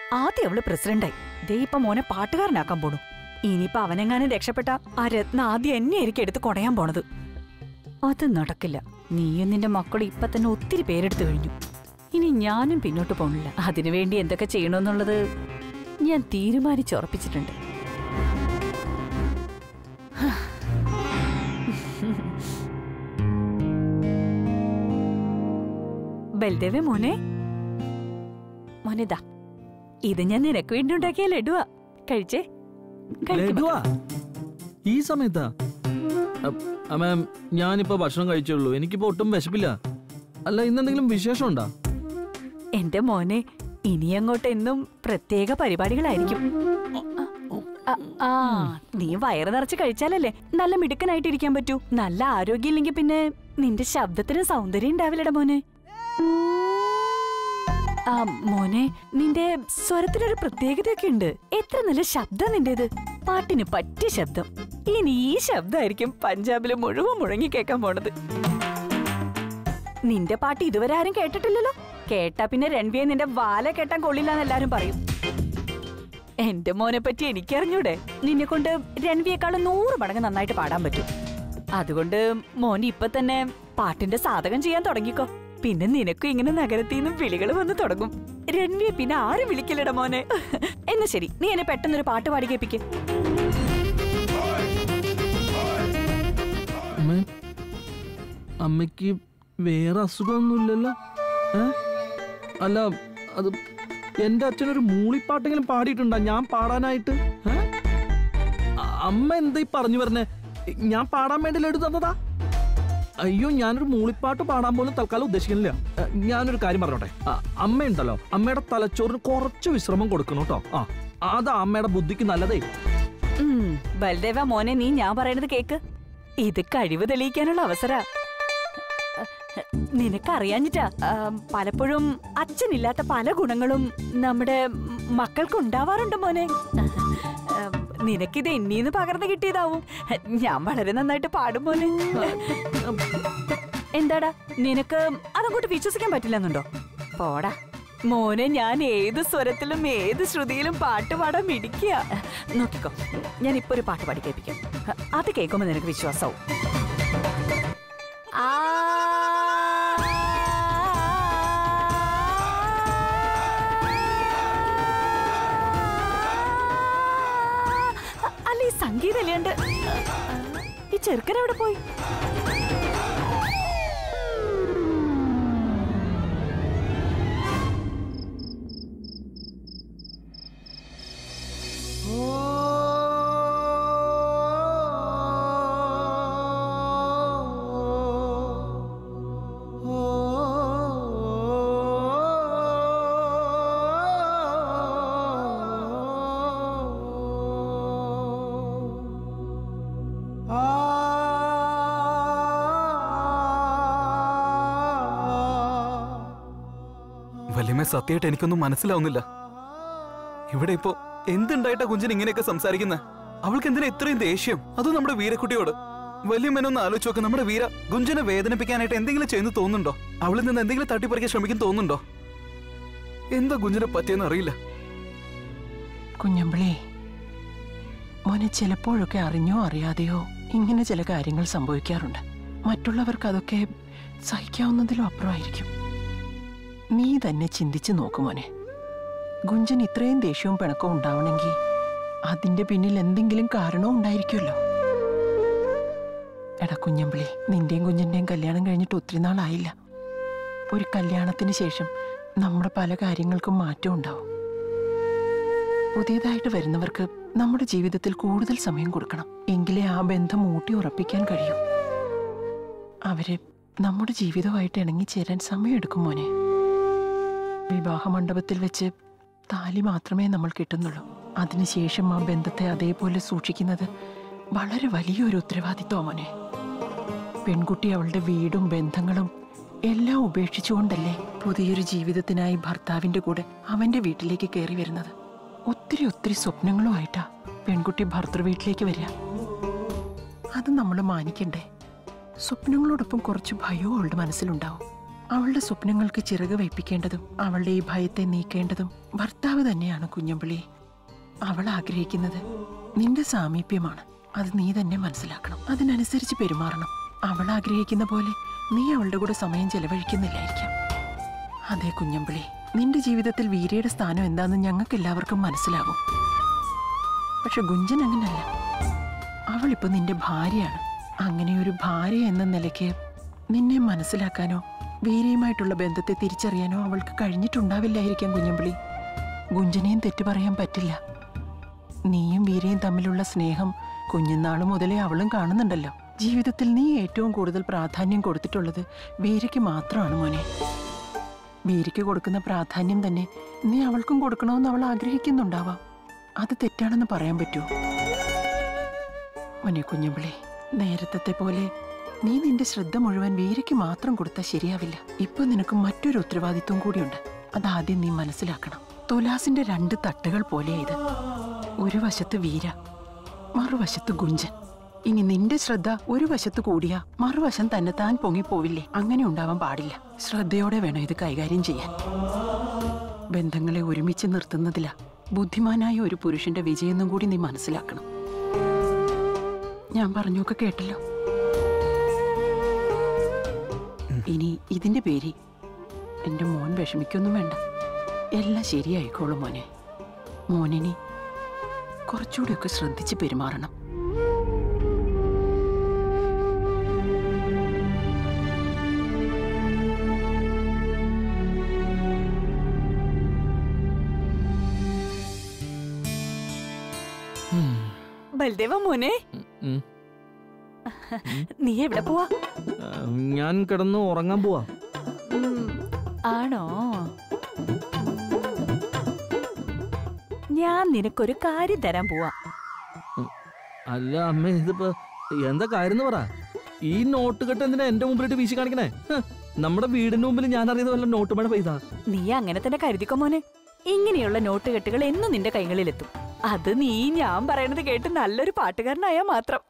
ആദ്യം അവള് പ്രസിഡന്റായി ദേ ഇപ്പൊ മോനെ പാട്ടുകാരനാക്കാൻ പോണു ഇനിയിപ്പൊ അവനെങ്ങാനും രക്ഷപ്പെട്ട ആ രത്ന ആദ്യം എന്നെ ആയിരിക്കും എടുത്ത് കൊടയാൻ പോണത് അത് നടക്കില്ല നീയും നിന്റെ മക്കളും ഇപ്പൊ തന്നെ ഒത്തിരി പേരെടുത്തു കഴിഞ്ഞു ഇനി ഞാനും പിന്നോട്ട് പോണില്ല അതിനുവേണ്ടി എന്തൊക്കെ ചെയ്യണമെന്നുള്ളത് ഞാൻ തീരുമാനിച്ചുറപ്പിച്ചിട്ടുണ്ട് ബൽദേവേ മോനെ മോനെതാ ഇത് ഞാൻ നിനക്ക് വേണ്ടി ഉണ്ടാക്കിയ ലഡുവാ കഴിച്ചേ കഴിക്ക് ലഡുവാ ഈ സമയത്താ അ- മാം ഞാനിപ്പോ ഭക്ഷണം കഴിച്ചുള്ളൂ എനിക്കിപ്പോ ഒട്ടും വിശപ്പില്ല അല്ല ഇന്നെന്തെങ്കിലും വിശേഷം ഉണ്ടോ എന്റെ മോനെ ഇനി അങ്ങോട്ട് എന്നും പ്രത്യേക പരിപാടികളായിരിക്കും ആ, ആ നീ വയറ് നിറച്ച് കഴിച്ചാലല്ലേ നല്ല മിടുക്കനായിട്ട് ഇരിക്കാൻ പറ്റൂ നല്ല ആരോഗ്യം ഇല്ലെങ്കിൽ പിന്നെ നിന്റെ ശബ്ദത്തിന് സൗന്ദര്യം ഉണ്ടാവില്ലടാ മോനെ ആ മോനെ നിന്റെ സ്വരത്തിനൊരു പ്രത്യേകതയൊക്കെ ഉണ്ട് എത്ര നല്ല ശബ്ദം നിന്റേത് പാട്ടിന് പറ്റിയ ശബ്ദം ഇനി ഈ ശബ്ദമായിരിക്കും പഞ്ചാബില് മുഴുവൻ മുഴങ്ങി കേൾക്കാൻ പോണത് നിന്റെ പാട്ട് ഇതുവരെ ആരും കേട്ടിട്ടില്ലല്ലോ കേട്ടാ പിന്നെ രൺവിയെ നിന്റെ വാല കേട്ടാൻ കൊള്ളില്ലാന്ന് എല്ലാരും പറയും എന്റെ മോനെ പറ്റി എനിക്കറിഞ്ഞൂടെ നിന്നെ കൊണ്ട് രൺവിയെക്കാളും നൂറ് മടങ്ങ് നന്നായിട്ട് പാടാൻ പറ്റും അതുകൊണ്ട് മോൻ ഇപ്പൊ തന്നെ പാട്ടിന്റെ സാധകം ചെയ്യാൻ തുടങ്ങിക്കോ പിന്നെ നിനക്കും ഇങ്ങനെ നഗരത്തിൽ നിന്നും വിളികൾ വന്ന് തുടങ്ങും രൺവിയെ പിന്നെ ആരും വിളിക്കില്ലട മോനെ എന്നാ ശരി നീ എന്നെ പെട്ടെന്നൊരു പാട്ട് പാടി കേൾപ്പിക്ക് അമ്മേ അമ്മയ്ക്ക് വേറെ അസുഖമൊന്നുമില്ലല്ലോ ഏ അല്ല അത് എന്റെ അച്ഛനൊരു മൂളിപ്പാട്ടെങ്കിലും പാടിയിട്ടുണ്ടോ ഞാൻ പാടാനായിട്ട് ഏ? അ- അമ്മ എന്താ ഈ പറഞ്ഞു പറഞ്ഞേ ഞാൻ പാടാൻ വേണ്ടി ലഡു തന്നതാ അയ്യോ ഞാനൊരു മൂളിപ്പാട്ട് പാടാൻ പോലും തൽക്കാലം ഉദ്ദേശിക്കുന്നില്ല ഏ, ഞാനൊരു കാര്യം പറഞ്ഞോട്ടെ ആ, അമ്മയുണ്ടല്ലോ അമ്മയുടെ തലച്ചോറിന് കുറച്ച് വിശ്രമം കൊടുക്കണം കേട്ടോ ആ അതാ അമ്മയുടെ ബുദ്ധിക്ക് നല്ലതേ ഉം, ബൽദേവ മോനെ നീ ഞാൻ പറയണത് കേക്ക് ഇത് കഴിവ് തെളിയിക്കാനുള്ള അവസര നിനക്കറിയാഞ്ഞിട്ടാ ആ, പലപ്പോഴും അച്ഛനില്ലാത്ത പല ഗുണങ്ങളും നമ്മുടെ മക്കൾക്ക് ഉണ്ടാവാറുണ്ട് മോനെ ആ, നിനക്കിത് എന്നീന്ന് പകർന്നു കിട്ടിയതാവും ഞാൻ വളരെ നന്നായിട്ട് പാടും മോനെ എന്താടാ നിനക്ക് അതങ്ങോട്ട് വിശ്വസിക്കാൻ പറ്റില്ലെന്നുണ്ടോ പോടാ മോനെ ഞാൻ ഏത് സ്വരത്തിലും ഏത് ശ്രുതിയിലും പാട്ട് പാടാൻ മിടിക്കുക നോക്കിക്കോ ഞാൻ ഇപ്പൊ ഒരു പാട്ട് പാടി കേൾപ്പിക്കാം അത് കേൾക്കുമ്പോ നിനക്ക് വിശ്വാസവും ആ അല്ല ഈ സംഗീതം ഇല്ലാണ്ട് ഈ ചെറുക്കൻ എവിടെ പോയി വല്യമ്മ സത്യമായിട്ട് എനിക്കൊന്നും മനസ്സിലാവുന്നില്ല ഇവിടെ ഇപ്പോ എന്തുണ്ടായിട്ടാ കുഞ്ചൻ ഇങ്ങനെയൊക്കെ സംസാരിക്കുന്നത് അവൾക്ക് എന്തിനാ ഇത്രയും ദേഷ്യം അതും നമ്മുടെ വീരക്കുട്ടിയോട് വല്യമ്മനൊന്ന് ആലോചിച്ച് നോക്ക് നമ്മുടെ വീര ഗുഞ്ചനെ വേദനിപ്പിക്കാനായിട്ട് എന്തെങ്കിലും ചെയ്യുന്നു തോന്നുന്നുണ്ടോ അവളിൽ നിന്ന് എന്തെങ്കിലും തട്ടിപ്പറിക്കാൻ ശ്രമിക്കും തോന്നുന്നുണ്ടോ എന്താ ഗുഞ്ചനെ പറ്റിയെന്ന് അറിയില്ല കുഞ്ഞമ്പിളി മോനെ ചിലപ്പോഴൊക്കെ അറിഞ്ഞോ അറിയാതെയോ ഇങ്ങനെ ചില കാര്യങ്ങൾ സംഭവിക്കാറുണ്ട് മറ്റുള്ളവർക്ക് അതൊക്കെ സഹിക്കാവുന്നതിലും അപ്പുറമായിരിക്കും നീ തന്നെ ചിന്തിച്ചു നോക്ക് മോനെ ഗുഞ്ചൻ ഇത്രയും ദേഷ്യവും പിണക്കവും ഉണ്ടാവണമെങ്കിൽ അതിന്റെ പിന്നിൽ എന്തെങ്കിലും കാരണവും ഉണ്ടായിരിക്കുമല്ലോ എടാ കുഞ്ഞമ്പിളി നിന്റെയും കുഞ്ഞന്റെയും കല്യാണം കഴിഞ്ഞിട്ട് ഒത്തിരി നാളായില്ല ഒരു കല്യാണത്തിന് ശേഷം നമ്മുടെ പല കാര്യങ്ങൾക്കും മാറ്റം ഉണ്ടാവും പുതിയതായിട്ട് വരുന്നവർക്ക് നമ്മുടെ ജീവിതത്തിൽ കൂടുതൽ സമയം കൊടുക്കണം എങ്കിലേ ആ ബന്ധം ഊട്ടി ഉറപ്പിക്കാൻ കഴിയൂ അവര് നമ്മുടെ ജീവിതമായിട്ട് ഇണങ്ങിച്ചേരാൻ സമയമെടുക്കും മോനെ വിവാഹ മണ്ഡപത്തിൽ വെച്ച് താലി മാത്രമേ നമ്മൾ കിട്ടുന്നുള്ളൂ അതിനുശേഷം ആ ബന്ധത്തെ അതേപോലെ സൂക്ഷിക്കുന്നത് വളരെ വലിയൊരു ഉത്തരവാദിത്വം മോനെ പെൺകുട്ടി അവളുടെ വീടും ബന്ധങ്ങളും എല്ലാം ഉപേക്ഷിച്ചുകൊണ്ടല്ലേ പുതിയൊരു ജീവിതത്തിനായി ഭർത്താവിന്റെ കൂടെ അവന്റെ വീട്ടിലേക്ക് കയറി വരുന്നത് ഒത്തിരി ഒത്തിരി സ്വപ്നങ്ങളുമായിട്ടാ പെൺകുട്ടി ഭർത്തൃ വീട്ടിലേക്ക് വരിക അത് നമ്മൾ മാനിക്കണ്ടേ സ്വപ്നങ്ങളോടൊപ്പം കുറച്ച് ഭയവും അവളുടെ മനസ്സിലുണ്ടാവും അവളുടെ സ്വപ്നങ്ങൾക്ക് ചിറക് വയ്പ്പിക്കേണ്ടതും അവളുടെ ഈ ഭയത്തെ നീക്കേണ്ടതും ഭർത്താവ് തന്നെയാണ് കുഞ്ഞമ്പിളി അവൾ ആഗ്രഹിക്കുന്നത് നിന്റെ സാമീപ്യമാണ് അത് നീ തന്നെ മനസ്സിലാക്കണം അതിനനുസരിച്ച് പെരുമാറണം അവൾ ആഗ്രഹിക്കുന്ന പോലെ നീ അവളുടെ കൂടെ സമയം ചെലവഴിക്കുന്നില്ലായിരിക്കാം അതെ കുഞ്ഞമ്പിളി നിന്റെ ജീവിതത്തിൽ വീരയുടെ സ്ഥാനം എന്താണെന്ന് ഞങ്ങൾക്ക് എല്ലാവർക്കും മനസ്സിലാവും പക്ഷെ ഗുഞ്ചൻ അങ്ങനല്ല അവളിപ്പോ നിന്റെ ഭാര്യയാണ് അങ്ങനെ ഒരു ഭാര്യ എന്ന നിലയ്ക്ക് നിന്നെ മനസ്സിലാക്കാനോ വീരയുമായിട്ടുള്ള ബന്ധത്തെ തിരിച്ചറിയാനോ അവൾക്ക് കഴിഞ്ഞിട്ടുണ്ടാവില്ലായിരിക്കാം കുഞ്ഞമ്പിളി ഗുഞ്ചനെയും തെറ്റു പറയാൻ പറ്റില്ല നീയും വീരയും തമ്മിലുള്ള സ്നേഹം കുഞ്ഞുനാള് മുതലേ അവളും കാണുന്നുണ്ടല്ലോ ജീവിതത്തിൽ നീ ഏറ്റവും കൂടുതൽ പ്രാധാന്യം കൊടുത്തിട്ടുള്ളത് വീരയ്ക്ക് മാത്രമാണ് മോനെ വീരയ്ക്ക് കൊടുക്കുന്ന പ്രാധാന്യം തന്നെ നീ അവൾക്കും കൊടുക്കണമെന്ന് അവൾ ആഗ്രഹിക്കുന്നുണ്ടാവാം അത് തെറ്റാണെന്ന് പറയാൻ പറ്റുമോ മോനെ കുഞ്ഞമ്പിളി നേരത്തെ പോലെ നീ നിന്റെ ശ്രദ്ധ മുഴുവൻ വീരയ്ക്ക് മാത്രം കൊടുത്താൽ ശരിയാവില്ല ഇപ്പൊ നിനക്ക് മറ്റൊരു ഉത്തരവാദിത്വം കൂടിയുണ്ട് അതാദ്യം നീ മനസ്സിലാക്കണം തുലാസിന്റെ രണ്ട് തട്ടുകൾ പോലെ ഇത് ഒരു വശത്ത് വീര മറുവശത്ത് ഗുഞ്ചൻ ഇനി നിന്റെ ശ്രദ്ധ ഒരു വശത്ത് കൂടിയാ മറുവശം തന്നെ താൻ പൊങ്ങിപ്പോവില്ലേ അങ്ങനെ ഉണ്ടാവാൻ പാടില്ല ശ്രദ്ധയോടെ വേണം ഇത് കൈകാര്യം ചെയ്യാൻ ബന്ധങ്ങളെ ഒരുമിച്ച് നിർത്തുന്നതിലാ ബുദ്ധിമാനായ ഒരു പുരുഷന്റെ വിജയെന്നും കൂടി നീ മനസ്സിലാക്കണം ഞാൻ പറഞ്ഞൊക്കെ കേട്ടല്ലോ ഇനി ഇതിന്റെ പേര് എന്റെ മോൻ വിഷമിക്കൊന്നും വേണ്ട എല്ലാം ശരിയായിക്കോളും മോനെ മോനിനി കുറച്ചുകൂടിയൊക്കെ ശ്രദ്ധിച്ച് പെരുമാറണം ബൽദേവ മോനെ ഉം. നീ എവിടെ പോവാ ആ, ഞാൻ കിടന്ന് ഉറങ്ങാൻ പോവാ ഉം, ആണോ ഞാൻ നിനക്കൊരു കാര്യം തരാൻ പോവാ അല്ല അമ്മ ഇതിപ്പോ എന്താ കാര്യം എന്ന് പറ ഈ നോട്ട് കെട്ട് എന്തിനാ എന്റെ മുമ്പിലിട്ട് വീശി കാണിക്കണേ ഹ്, നമ്മുടെ വീടിന്റെ മുമ്പിൽ ഞാൻ അറിയുന്ന വല്ല നോട്ട് മഴ പെയ്താ നീ അങ്ങനെ തന്നെ കരുതിക്കോ മോനെ ഇങ്ങനെയുള്ള നോട്ട് കെട്ടുകൾ എന്നും നിന്റെ കൈകളിലെത്തും അത് നീ ഞാൻ പറയണത് കേട്ട് നല്ലൊരു പാട്ടുകാരനായാ മാത്രം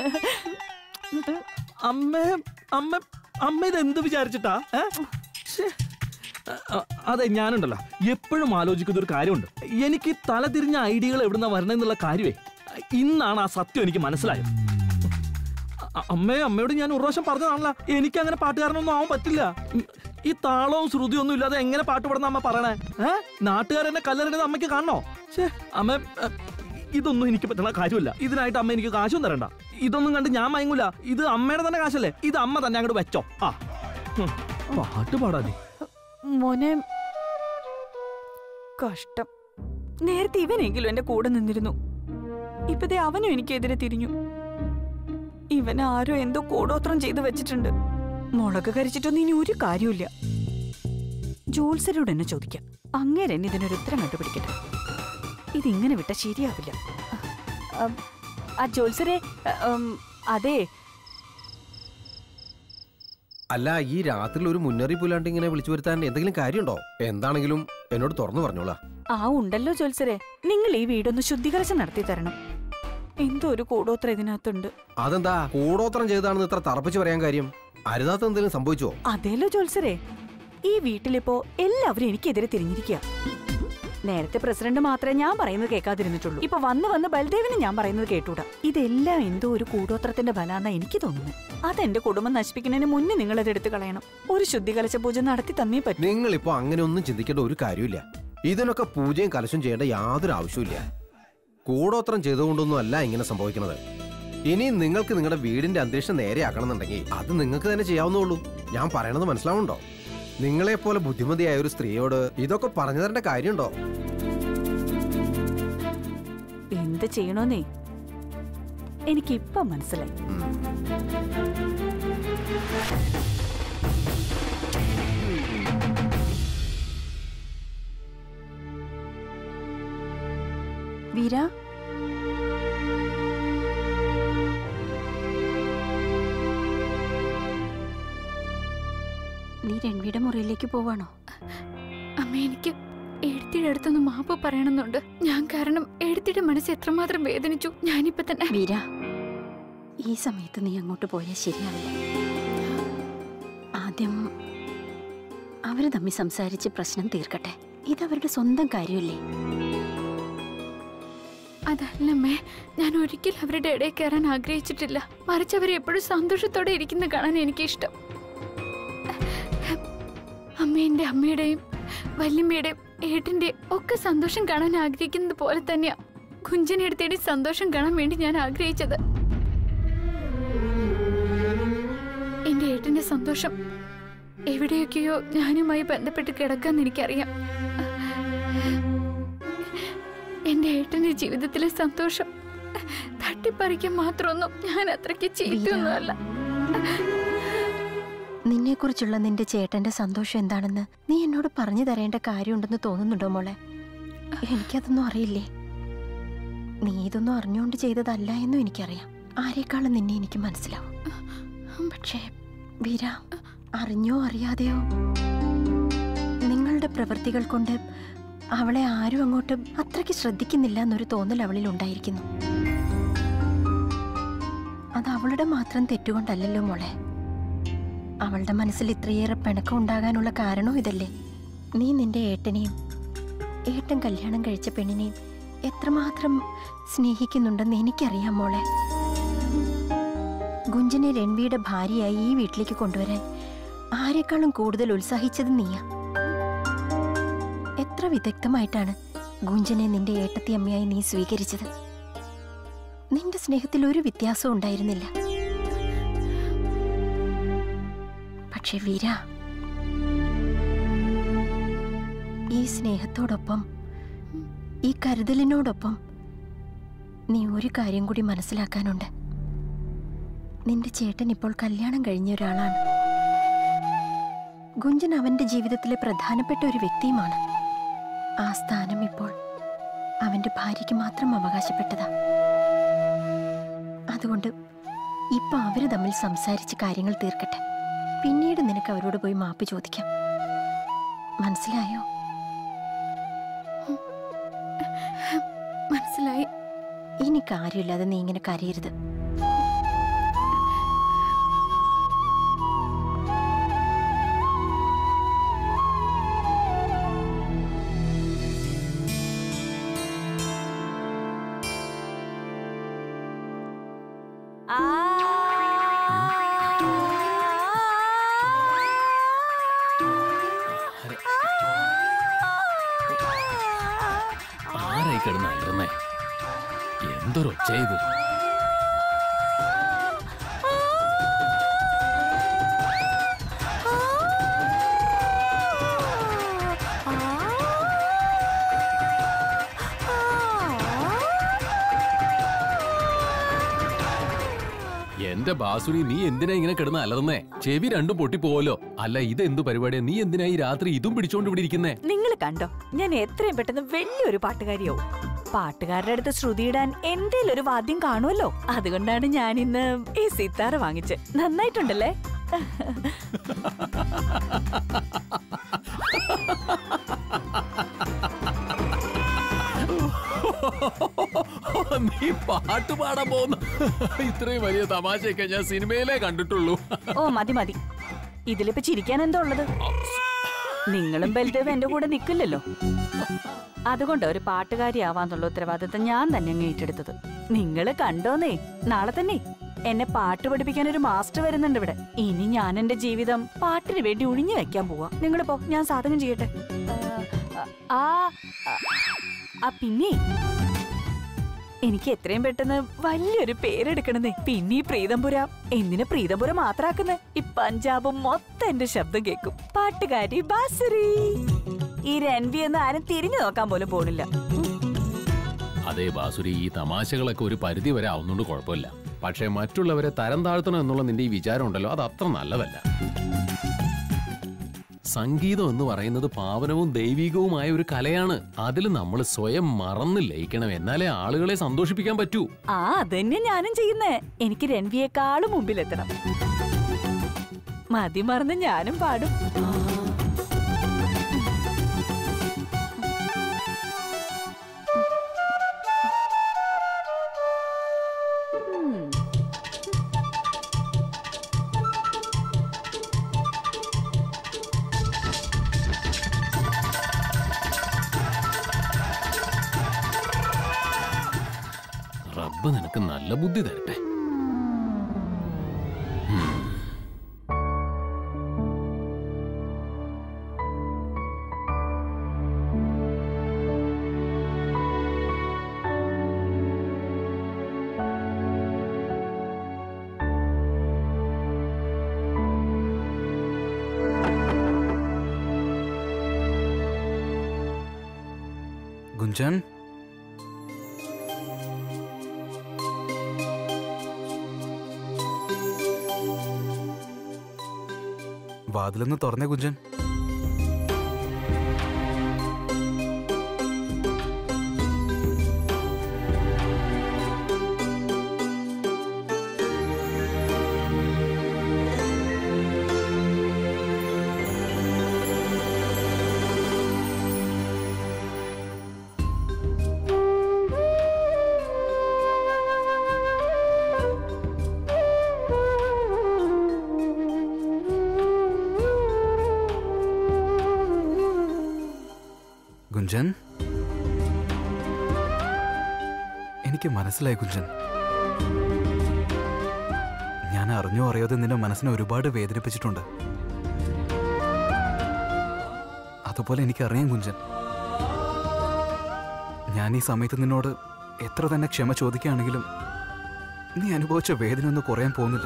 അമ്മ അമ്മ അമ്മ ഇത് എന്ത് വിചാരിച്ചിട്ടാ ഏ? ശ്ശേ. അ- അ- അതെ ഞാനുണ്ടല്ലോ എപ്പോഴും ആലോചിക്കുന്ന ഒരു കാര്യമുണ്ട് എനിക്ക് ഈ തല തിരിഞ്ഞ ഐഡിയകൾ എവിടുന്ന വരണമെന്നുള്ള കാര്യമേ ഇന്നാണ് ആ സത്യം എനിക്ക് മനസ്സിലായത് അ- അമ്മേ അമ്മയോട് ഞാൻ ഒരു പ്രാവശ്യം പറഞ്ഞതാണല്ലോ എനിക്ക് അങ്ങനെ പാട്ടുകാരനൊന്നും ആവാൻ പറ്റില്ല ഉം, ഈ താളവും ശ്രുതിയും ഒന്നും ഇല്ലാതെ എങ്ങനെ പാട്ട് പാടുന്ന അമ്മ പറയണേ ഏ നാട്ടുകാരെന്നെ കല്ലറിഞ്ഞത് അമ്മയ്ക്ക് കാണണോ ഛേ അമ്മ അ, ഇതൊന്നും എനിക്ക് പറ്റുന്ന കാര്യമില്ല ഇതിനായിട്ട് അമ്മ എനിക്ക് കാശൊന്നും തരണ്ട ഇതൊന്നും കണ്ട് ഞാൻ മയങ്ങൂല ഇത് അമ്മയുടെ തന്നെ കാശല്ലേ ഇത് അമ്മ തന്നെ അങ്ങോട്ട് വെച്ചോ ആ ഹും, പാട്ട് പാടാതെ മോനെ കഷ്ടം നേരത്തെ ഇവനെങ്കിലും എന്റെ കൂടെ നിന്നിരുന്നു ഇപ്പതേ അവനും എനിക്കെതിരെ തിരിഞ്ഞു ഇവൻ ആരോ എന്തോ കൂടോത്രം ചെയ്തു വെച്ചിട്ടുണ്ട് മുളക് കരിച്ചിട്ടൊന്നും ഇനി ഒരു കാര്യമില്ല ജോത്സരോട് എന്നെ ചോദിക്കാം അങ്ങേരെ എന്നെ ഇതിനൊരു ഉത്തരം കണ്ടുപിടിക്കട്ടെ ഇതിങ്ങനെ വിട്ടാ ശരിയാവില്ല അ, ആ ജോത്സരെ അ, ഉം, അതെ അല്ല ഈ രാത്രിയിൽ ഒരു മുന്നറിയിപ്പില്ലാണ്ട് ഇങ്ങനെ വിളിച്ചു വരുത്താൻ എന്തെങ്കിലും കാര്യമുണ്ടോ എന്താണെങ്കിലും എന്നോട് തുറന്നു പറഞ്ഞോളാ ആ ഉണ്ടല്ലോ ജോത്സരെ നിങ്ങൾ ഈ വീടൊന്ന് ശുദ്ധീകരിച്ച് നടത്തി തരണം എന്തോ ഒരു കൂടോത്രം ഇതിനകത്തുണ്ട് അതെന്താ കൂടോത്രം ചെയ്താണെന്ന് ഇത്ര തറപ്പിച്ച് പറയാൻ കാര്യം അരുതാത്ത എന്തെങ്കിലും സംഭവിച്ചോ അതേലോ ജോത്സരെ ഈ വീട്ടിലിപ്പോ എല്ലാവരും എനിക്കെതിരെ തിരിഞ്ഞിരിക്കുക നേരത്തെ പ്രസിഡന്റ് മാത്രമേ ഞാൻ പറയുന്നത് കേൾക്കാതിരുന്നിട്ടുള്ളൂ ഇപ്പൊ വന്ന് വന്ന് ബൽദേവിന് ഞാൻ പറയുന്നത് കേട്ടൂടാ ഇതെല്ലാം എന്തോ ഒരു കൂടോത്രത്തിന്റെ ബലാന്നാ എനിക്ക് തോന്നുന്നത് അതെന്റെ കുടുംബം നശിപ്പിക്കുന്നതിന് മുന്നേ നിങ്ങൾ അത് എടുത്തു കളയണം ഒരു ശുദ്ധികലശ പൂജ നടത്തി തന്നേ പറ്റൂ നിങ്ങളിപ്പോ അങ്ങനെ ഒന്നും ചിന്തിക്കേണ്ട ഒരു കാര്യമില്ല ഇതിനൊക്കെ പൂജയും കലശം ചെയ്യേണ്ട യാതൊരു ആവശ്യമില്ല കൂടോത്രം ചെയ്തുകൊണ്ടൊന്നും അല്ല ഇങ്ങനെ സംഭവിക്കുന്നത് ഇനി നിങ്ങൾക്ക് നിങ്ങളുടെ വീടിന്റെ അന്തരീക്ഷം നേരെയാക്കണമെന്നുണ്ടെങ്കിൽ അത് നിങ്ങൾക്ക് തന്നെ ചെയ്യാവുന്നുള്ളൂ ഞാൻ പറയണത് മനസ്സിലാവുണ്ടോ നിങ്ങളെപ്പോലെ ബുദ്ധിമതിയായ ഒരു സ്ത്രീയോട് ഇതൊക്കെ പറഞ്ഞു തരേണ്ട കാര്യമുണ്ടോ എന്ത് ചെയ്യണോന്നേ എനിക്കിപ്പം മനസ്സിലായി വീര നീ രൺവിയുടെ മുറിയിലേക്ക് പോവാണോ അമ്മ എനിക്ക് എഴുത്തിയുടെ അടുത്തൊന്ന് മാപ്പ് പറയണമെന്നുണ്ട് ഞാൻ കാരണം എഴുത്തിയുടെ മനസ്സ് എത്രമാത്രം വേദനിച്ചു ഞാനിപ്പോ തന്നെ വീര ഈ സമയത്ത് നീ അങ്ങോട്ട് പോയാൽ ശരിയാവില്ല ആദ്യം അവര് തമ്മിൽ സംസാരിച്ച് പ്രശ്നം തീർക്കട്ടെ ഇതവരുടെ സ്വന്തം കാര്യമല്ലേ അതല്ലമ്മേ ഞാൻ ഒരിക്കലും അവരുടെ ഇടയിൽ കയറാൻ ആഗ്രഹിച്ചിട്ടില്ല മറിച്ച് അവർ എപ്പോഴും സന്തോഷത്തോടെ ഇരിക്കുന്ന കാണാൻ എനിക്കിഷ്ടം അമ്മേന്റെ അമ്മയുടെയും വല്യമ്മയുടെയും ഏട്ടന്റെയും ഒക്കെ സന്തോഷം കാണാൻ ആഗ്രഹിക്കുന്നത് പോലെ തന്നെയാ കുഞ്ചിനെടുത്തേടി സന്തോഷം കാണാൻ വേണ്ടി ഞാൻ ആഗ്രഹിച്ചത് എന്റെ ഏട്ടന്റെ സന്തോഷം എവിടെയൊക്കെയോ ഞാനുമായി ബന്ധപ്പെട്ട് കിടക്കാന്ന് എനിക്കറിയാം എന്റെ ഏട്ടന്റെ ജീവിതത്തിലെ സന്തോഷം തട്ടിപ്പറിക്കാൻ മാത്രമൊന്നും ഞാൻ അത്രയ്ക്ക് ചീറ്റൊന്നുമല്ല നിന്നെക്കുറിച്ചുള്ള നിന്റെ ചേട്ടന്റെ സന്തോഷം എന്താണെന്ന് നീ എന്നോട് പറഞ്ഞു തരേണ്ട കാര്യമുണ്ടെന്ന് തോന്നുന്നുണ്ടോ മോളെ എനിക്കതൊന്നും അറിയില്ലേ നീ ഇതൊന്നും അറിഞ്ഞുകൊണ്ട് ചെയ്തതല്ല എന്നും എനിക്കറിയാം ആരെക്കാളും നിന്നെ എനിക്ക് മനസ്സിലാവും പക്ഷേ വീര അറിഞ്ഞോ അറിയാതെയോ നിങ്ങളുടെ പ്രവൃത്തികൾ കൊണ്ട് അവളെ ആരും അങ്ങോട്ട് അത്രയ്ക്ക് ശ്രദ്ധിക്കുന്നില്ല എന്നൊരു തോന്നൽ അവളിൽ ഉണ്ടായിരിക്കുന്നു അത് അവളുടെ മാത്രം തെറ്റുകൊണ്ടല്ലല്ലോ മോളെ അവളുടെ മനസ്സിൽ ഇത്രയേറെ പിണക്കം ഉണ്ടാകാനുള്ള കാരണവും ഇതല്ലേ നീ നിന്റെ ഏട്ടനെയും ഏട്ടൻ കല്യാണം കഴിച്ച പെണ്ണിനെയും എത്രമാത്രം സ്നേഹിക്കുന്നുണ്ടെന്ന് എനിക്കറിയാം മോളെ ഗുഞ്ചനെ രൺവിയുടെ ഭാര്യയായി ഈ വീട്ടിലേക്ക് കൊണ്ടുവരാൻ ആരെക്കാളും കൂടുതൽ ഉത്സാഹിച്ചത് നീയാ എത്ര വിദഗ്ധമായിട്ടാണ് ഗുഞ്ചനെ നിന്റെ ഏട്ടത്തി അമ്മയായി നീ സ്വീകരിച്ചത് നിന്റെ സ്നേഹത്തിൽ ഒരു വ്യത്യാസവും ഉണ്ടായിരുന്നില്ല പക്ഷെ വീര ഈ സ്നേഹത്തോടൊപ്പം ഈ കരുതലിനോടൊപ്പം നീ ഒരു കാര്യം കൂടി മനസ്സിലാക്കാനുണ്ട് നിന്റെ ചേട്ടൻ ഇപ്പോൾ കല്യാണം കഴിഞ്ഞ ഒരാളാണ് ഗുഞ്ചൻ അവന്റെ ജീവിതത്തിലെ പ്രധാനപ്പെട്ട ഒരു വ്യക്തിയുമാണ് ആ സ്ഥാനം ഇപ്പോൾ അവന്റെ ഭാര്യയ്ക്ക് മാത്രം അവകാശപ്പെട്ടതാ അതുകൊണ്ട് ഇപ്പൊ അവര് തമ്മിൽ സംസാരിച്ച് കാര്യങ്ങൾ തീർക്കട്ടെ പിന്നീട് നിനക്ക് അവരോട് പോയി മാപ്പ് ചോദിക്കാം മനസ്സിലായോ മനസ്സിലായി ഇനി കാര്യമില്ലാതെ നീ ഇങ്ങനെ കരയരുത് ആരായി കിടന്ന് അലർന്നേ എന്തൊരു ഒച്ച ഇത് എന്റെ ബാസുരി നീ എന്തിനാ ഇങ്ങനെ കിടന്ന് അലർന്നേ ചെവി രണ്ടും പൊട്ടിപ്പോവല്ലോ അല്ല ഇത് എന്ത് പരിപാടിയാ നീ എന്തിനാ ഈ രാത്രി ഇതും പിടിച്ചോണ്ട് ഇവിടെ ഇരിക്കുന്നേ നിങ്ങൾ കണ്ടോ ഞാൻ എത്രയും പെട്ടെന്ന് വലിയൊരു പാട്ടുകാരിയാവും പാട്ടുകാരുടെ അടുത്ത് ശ്രുതിയിടാൻ എന്തേലും ഒരു വാദ്യം കാണുമല്ലോ അതുകൊണ്ടാണ് ഞാൻ ഇന്ന് ഈ സിത്താര വാങ്ങിച്ചത് നന്നായിട്ടുണ്ടല്ലേ നീ പാട്ട് പാടാൻ പോകുന്ന ഇത്രയും വലിയ തമാശയൊക്കെ ഞാൻ സിനിമയിലേ കണ്ടിട്ടുള്ളൂ ഓ മതി മതി ഇതിലിപ്പോ ചിരിക്കാൻ എന്താ ഉള്ളത് നിങ്ങളും ബൽദേവ് എന്റെ കൂടെ നിൽക്കില്ലല്ലോ അതുകൊണ്ട് ഒരു പാട്ടുകാരിയാവാന്നുള്ള ഉത്തരവാദിത്തം ഞാൻ തന്നെ അങ്ങ് ഏറ്റെടുത്തത് നിങ്ങൾ കണ്ടോന്നേ നാളെ തന്നെ എന്നെ പാട്ട് പഠിപ്പിക്കാൻ ഒരു മാസ്റ്റർ വരുന്നുണ്ട് ഇവിടെ ഇനി ഞാൻ എന്റെ ജീവിതം പാട്ടിന് വേണ്ടി ഒഴിഞ്ഞു വെക്കാൻ പോവാ നിങ്ങളിപ്പോ ഞാൻ സാധകം ചെയ്യട്ടെ ആ, ആ ആ പിന്നെ എനിക്ക് എത്രയും പെട്ടെന്ന് വലിയൊരു പേരെടുക്കണമെന്നേ പിന്നെ ഈ പ്രീതംപുരം എന്തിനാ പ്രീതംപുരം മാത്രാക്കുന്നേ ഈ പഞ്ചാബും മൊത്തം എന്റെ ശബ്ദം കേൾക്കും പാട്ടുകാരി ബാസുരി ഈ രൺവി എന്ന് ആരും തിരിഞ്ഞു നോക്കാൻ പോലും പോണില്ല അതെ ബാസുരി ഈ തമാശകളൊക്കെ ഒരു പരിധി വരെ ആവുന്നോണ്ട് കുഴപ്പമില്ല പക്ഷേ മറ്റുള്ളവരെ തരം താഴ്ത്തണം എന്നുള്ള നിന്റെ ഈ വിചാരം ഉണ്ടല്ലോ അത് അത്ര നല്ലതല്ല സംഗീതം എന്ന് പറയുന്നത് പാവനവും ദൈവികവുമായ ഒരു കലയാണ് അതിൽ നമ്മൾ സ്വയം മറന്ന് ലയിക്കണം എന്നാലേ ആളുകളെ സന്തോഷിപ്പിക്കാൻ പറ്റൂ ആ അതന്നെ ഞാനും ചെയ്യുന്നേ എനിക്ക് രൺവിയെക്കാളും മുമ്പിലെത്തണം മതി മറന്ന് ഞാനും പാടും ഉം. റബ്ബ് നിനക്ക് നല്ല ബുദ്ധി തരട്ടെ ഉം. ഗുഞ്ചൻ വാതിലൊന്ന് തുറന്നേ കുഞ്ചൻ ഗുഞ്ചൻ എനിക്ക് മനസ്സിലായി കുഞ്ചൻ ഞാൻ അറിഞ്ഞോ അറിയാതെ നിന്റെ മനസ്സിനെ ഒരുപാട് വേദനിപ്പിച്ചിട്ടുണ്ട് അതുപോലെ എനിക്കറിയാം കുഞ്ചൻ ഞാൻ ഈ സമയത്ത് നിന്നോട് എത്ര തന്നെ ക്ഷമ ചോദിക്കുകയാണെങ്കിലും നീ അനുഭവിച്ച വേദന ഒന്നും കുറയാൻ പോകുന്നില്ല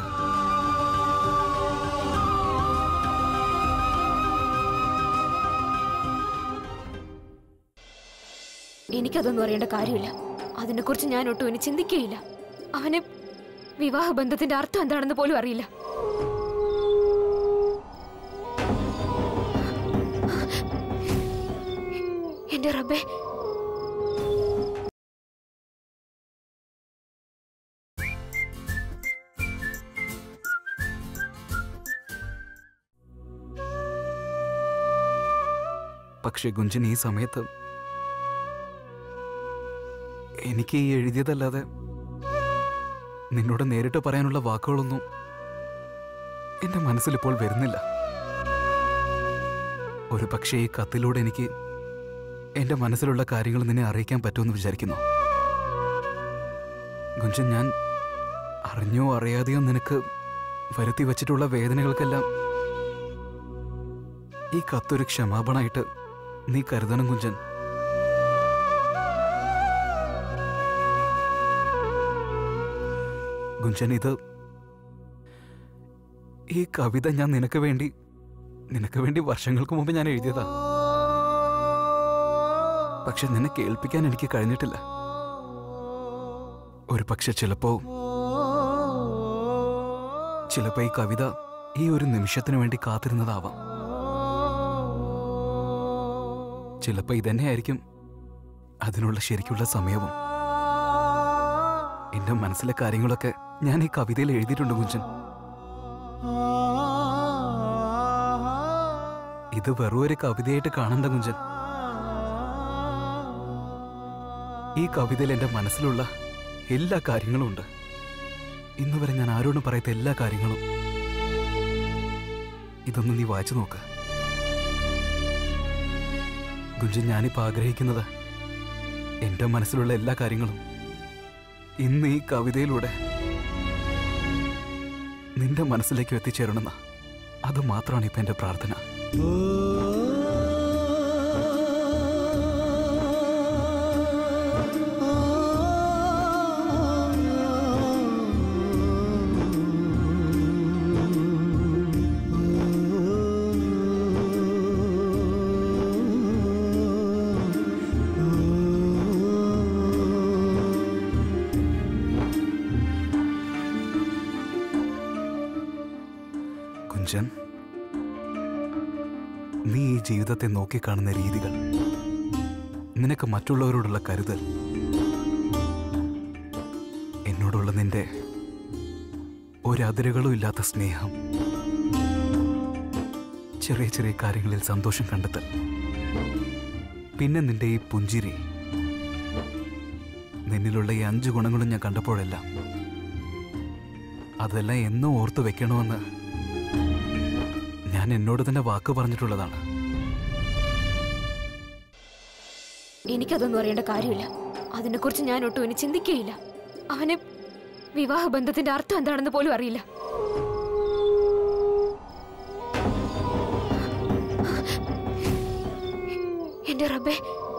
എനിക്കതൊന്നും അറിയേണ്ട കാര്യമില്ല അതിനെക്കുറിച്ച് ഞാൻ ഒട്ടും ഇനി ചിന്തിക്കുകയില്ല അവന് വിവാഹ ബന്ധത്തിന്റെ അർത്ഥം എന്താണെന്ന് പോലും അറിയില്ല എന്റെ റബ്ബേ പക്ഷെ ഗുഞ്ചൻ ഈ സമയത്ത് എനിക്ക് ഈ എഴുതിയതല്ലാതെ നിന്നോട് നേരിട്ട് പറയാനുള്ള വാക്കുകളൊന്നും എന്റെ മനസ്സിൽ ഇപ്പോൾ വരുന്നില്ല ഒരു പക്ഷേ ഈ കത്തിലൂടെ എനിക്ക് എന്റെ മനസ്സിലുള്ള കാര്യങ്ങൾ നിന്നെ അറിയിക്കാൻ പറ്റുമെന്ന് വിചാരിക്കുന്നു ഗുഞ്ചൻ ഞാൻ അറിഞ്ഞോ അറിയാതെയോ നിനക്ക് വരുത്തി വച്ചിട്ടുള്ള വേദനകൾക്കെല്ലാം ഈ കത്തൊരു ക്ഷമാപണമായിട്ട് നീ കരുതണം കുഞ്ചൻ ഗുഞ്ചൻ ഇത് ഈ കവിത ഞാൻ നിനക്ക് വേണ്ടി നിനക്ക് വേണ്ടി വർഷങ്ങൾക്ക് മുമ്പ് ഞാൻ എഴുതിയതാ പക്ഷെ നിന്നെ കേൾപ്പിക്കാൻ എനിക്ക് കഴിഞ്ഞിട്ടില്ല ഒരു പക്ഷെ ചിലപ്പോ ചിലപ്പോ ഈ കവിത ഈ ഒരു നിമിഷത്തിന് വേണ്ടി കാത്തിരുന്നതാവാം ചിലപ്പോ ഇതന്നെയായിരിക്കും അതിനുള്ള ശരിക്കുള്ള സമയവും എന്റെ മനസ്സിലെ കാര്യങ്ങളൊക്കെ ഞാൻ ഈ കവിതയിൽ എഴുതിയിട്ടുണ്ട് കുഞ്ചൻ ഇത് വെറും ഒരു കവിതയായിട്ട് കാണണ്ട കുഞ്ചൻ ഈ കവിതയിൽ എന്റെ മനസ്സിലുള്ള എല്ലാ കാര്യങ്ങളും ഉണ്ട് ഇന്ന് വരെ ഞാൻ ആരോടും പറയാത്ത എല്ലാ കാര്യങ്ങളും ഇതൊന്ന് നീ വായിച്ചു നോക്ക് ഗുഞ്ചൻ ഞാനിപ്പോ ആഗ്രഹിക്കുന്നത് എന്റെ മനസ്സിലുള്ള എല്ലാ കാര്യങ്ങളും ഇന്ന് ഈ കവിതയിലൂടെ നിന്റെ മനസ്സിലേക്ക് എത്തിച്ചേരണമെന്ന അത് മാത്രമാണ് ഇപ്പൊ എന്റെ പ്രാർത്ഥന കുഞ്ചൻ നീ ഈ ജീവിതത്തെ നോക്കിക്കാണുന്ന രീതികൾ നിനക്ക് മറ്റുള്ളവരോടുള്ള കരുതൽ എന്നോടുള്ള നിന്റെ ഒരതിരുകളും ഇല്ലാത്ത സ്നേഹം ചെറിയ ചെറിയ കാര്യങ്ങളിൽ സന്തോഷം കണ്ടെത്തൽ പിന്നെ നിന്റെ ഈ പുഞ്ചിരി നിന്നിലുള്ള ഈ അഞ്ച് ഗുണങ്ങളും ഞാൻ കണ്ടപ്പോഴെല്ലാം അതെല്ലാം എന്നും ഓർത്തു വെക്കണമെന്ന് ഞാൻ എന്നോട് തന്നെ വാക്ക് പറഞ്ഞിട്ടുള്ളതാണ് എനിക്കതൊന്നും അറിയേണ്ട കാര്യമില്ല അതിനെക്കുറിച്ച് ഞാൻ ഒട്ടും ഇനി ചിന്തിക്കുകയില്ല അവന് വിവാഹ ബന്ധത്തിന്റെ അർത്ഥം എന്താണെന്ന് പോലും അറിയില്ല എന്റെ റബ്ബേ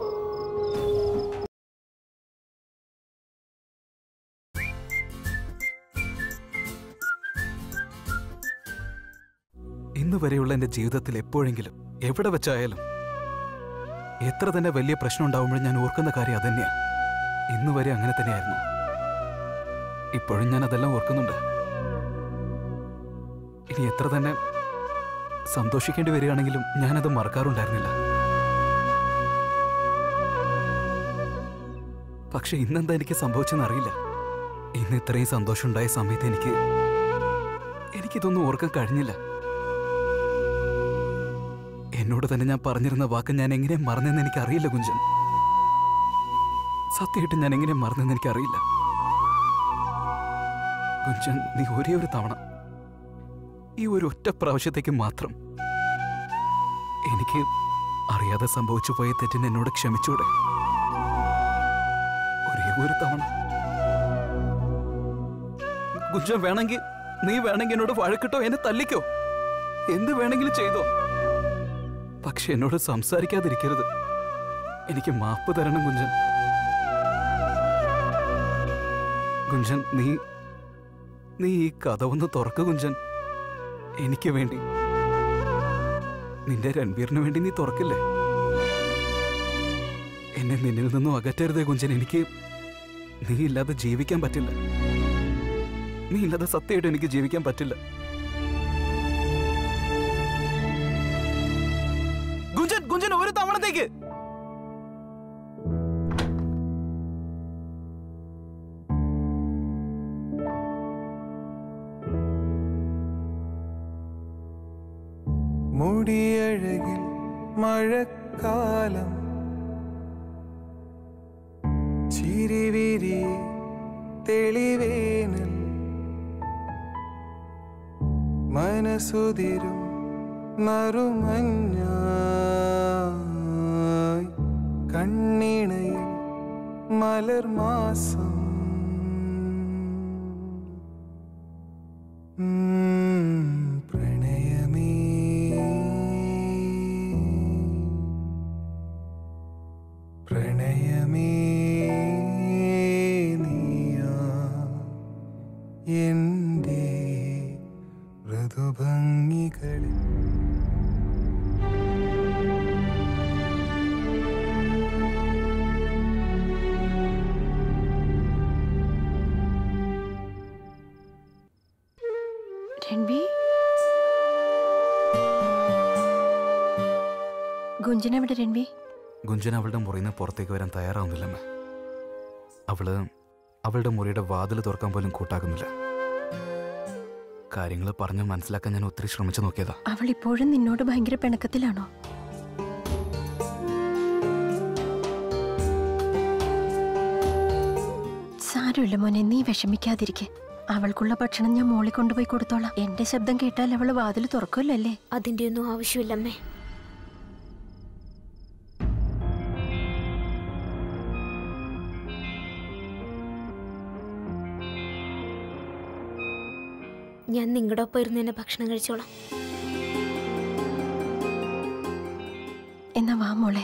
ഇന്ന് വരെയുള്ള എന്റെ ജീവിതത്തിൽ എപ്പോഴെങ്കിലും എവിടെ വെച്ചായാലും എത്ര തന്നെ വലിയ പ്രശ്നം ഉണ്ടാവുമ്പോഴും ഞാൻ ഓർക്കുന്ന കാര്യം അതന്നെയാ ഇന്ന് വരെ അങ്ങനെ തന്നെയായിരുന്നു ഇപ്പോഴും ഞാൻ അതെല്ലാം ഓർക്കുന്നുണ്ട് ഇനി എത്ര തന്നെ സന്തോഷിക്കേണ്ടി വരികയാണെങ്കിലും ഞാനത് മറക്കാറുണ്ടായിരുന്നില്ല പക്ഷെ ഇന്നെന്താ എനിക്ക് സംഭവിച്ചെന്ന് അറിയില്ല ഇന്ന് ഇത്രയും സന്തോഷം ഉണ്ടായ സമയത്ത് എനിക്ക് എനിക്കിതൊന്നും ഓർക്കാൻ കഴിഞ്ഞില്ല എന്നോട് തന്നെ ഞാൻ പറഞ്ഞിരുന്ന വാക്ക് ഞാൻ എങ്ങനെ മറന്നെന്ന് എനിക്ക് അറിയില്ല കുഞ്ചൻ സത്യമായിട്ട് ഞാൻ എങ്ങനെ മറന്നെന്ന് എനിക്ക് അറിയില്ല കുഞ്ചൻ നീ ഒരേ ഒരു തവണ ഈ ഒരു ഒറ്റ പ്രാവശ്യത്തേക്ക് മാത്രം എനിക്ക് അറിയാതെ സംഭവിച്ചു പോയ തെറ്റിന് എന്നോട് ക്ഷമിച്ചൂടെ ഒരേ ഒരു തവണ കുഞ്ചൻ വേണമെങ്കിൽ നീ വേണമെങ്കിൽ എന്നോട് വഴക്കിട്ടോ എന്നെ തല്ലിക്കോ എന്ത് വേണമെങ്കിലും ചെയ്തോ പക്ഷെ എന്നോട് സംസാരിക്കാതിരിക്കരുത് എനിക്ക് മാപ്പ് തരണം കുഞ്ചൻ കുഞ്ചൻ നീ നീ ഈ കഥ ഒന്ന് തുറക്ക് കുഞ്ചൻ എനിക്ക് വേണ്ടി നിന്റെ രൺവീറിന് വേണ്ടി നീ തുറക്കില്ലേ എന്നെ നിന്നിൽ നിന്നും അകറ്റരുതേ കുഞ്ചൻ എനിക്ക് നീ ഇല്ലാതെ ജീവിക്കാൻ പറ്റില്ല നീ ഇല്ലാതെ സത്യമായിട്ട് എനിക്ക് ജീവിക്കാൻ പറ്റില്ല ഗുഞ്ചൻ ഗുഞ്ചൻ ഒരു തവണത്തേക്ക് മുടിയഴകിൽ മഴക്കാലം ചിരിവിരി തെളിവേനൽ മനസുതിരും നറുമഞ്ഞായി കണ്ണിണയിൽ മലർമാസം ഉം, പ്രണയമേ പ്രണയമേ നീയാ എൻ്റെ മൃദുഭംഗികളിൽ രൺവി ഗുഞ്ചൻ എവിടെ രൺവി ഗുഞ്ചൻ അവളുടെ മുറിയിൽ നിന്ന് പുറത്തേക്ക് വരാൻ തയ്യാറാവുന്നില്ലമ്മ അവള് അവളുടെ മുറിയുടെ വാതിൽ തുറക്കാൻ പോലും കൂട്ടാക്കുന്നില്ല കാര്യങ്ങൾ പറഞ്ഞ് മനസ്സിലാക്കാൻ ഞാൻ ഒത്തിരി ശ്രമിച്ചു നോക്കിയതാ അവൾ ഇപ്പോഴും നിന്നോട് ഭയങ്കര പിണക്കത്തിലാണോ സാരമില്ല മോനെ നീ വിഷമിക്കാതിരിക്കെ അവൾക്കുള്ള ഭക്ഷണം ഞാൻ മോളിൽ കൊണ്ടുപോയി കൊടുത്തോളാം എന്റെ ശബ്ദം കേട്ടാൽ അവള് വാതിൽ തുറക്കുമല്ലോ അല്ലേ അതിന്റെ ഒന്നും ആവശ്യമില്ലമ്മേ ഞാൻ നിങ്ങളുടെ ഒപ്പം ഇരുന്ന് തന്നെ ഭക്ഷണം കഴിച്ചോളാം എന്നാ വാ മോളെ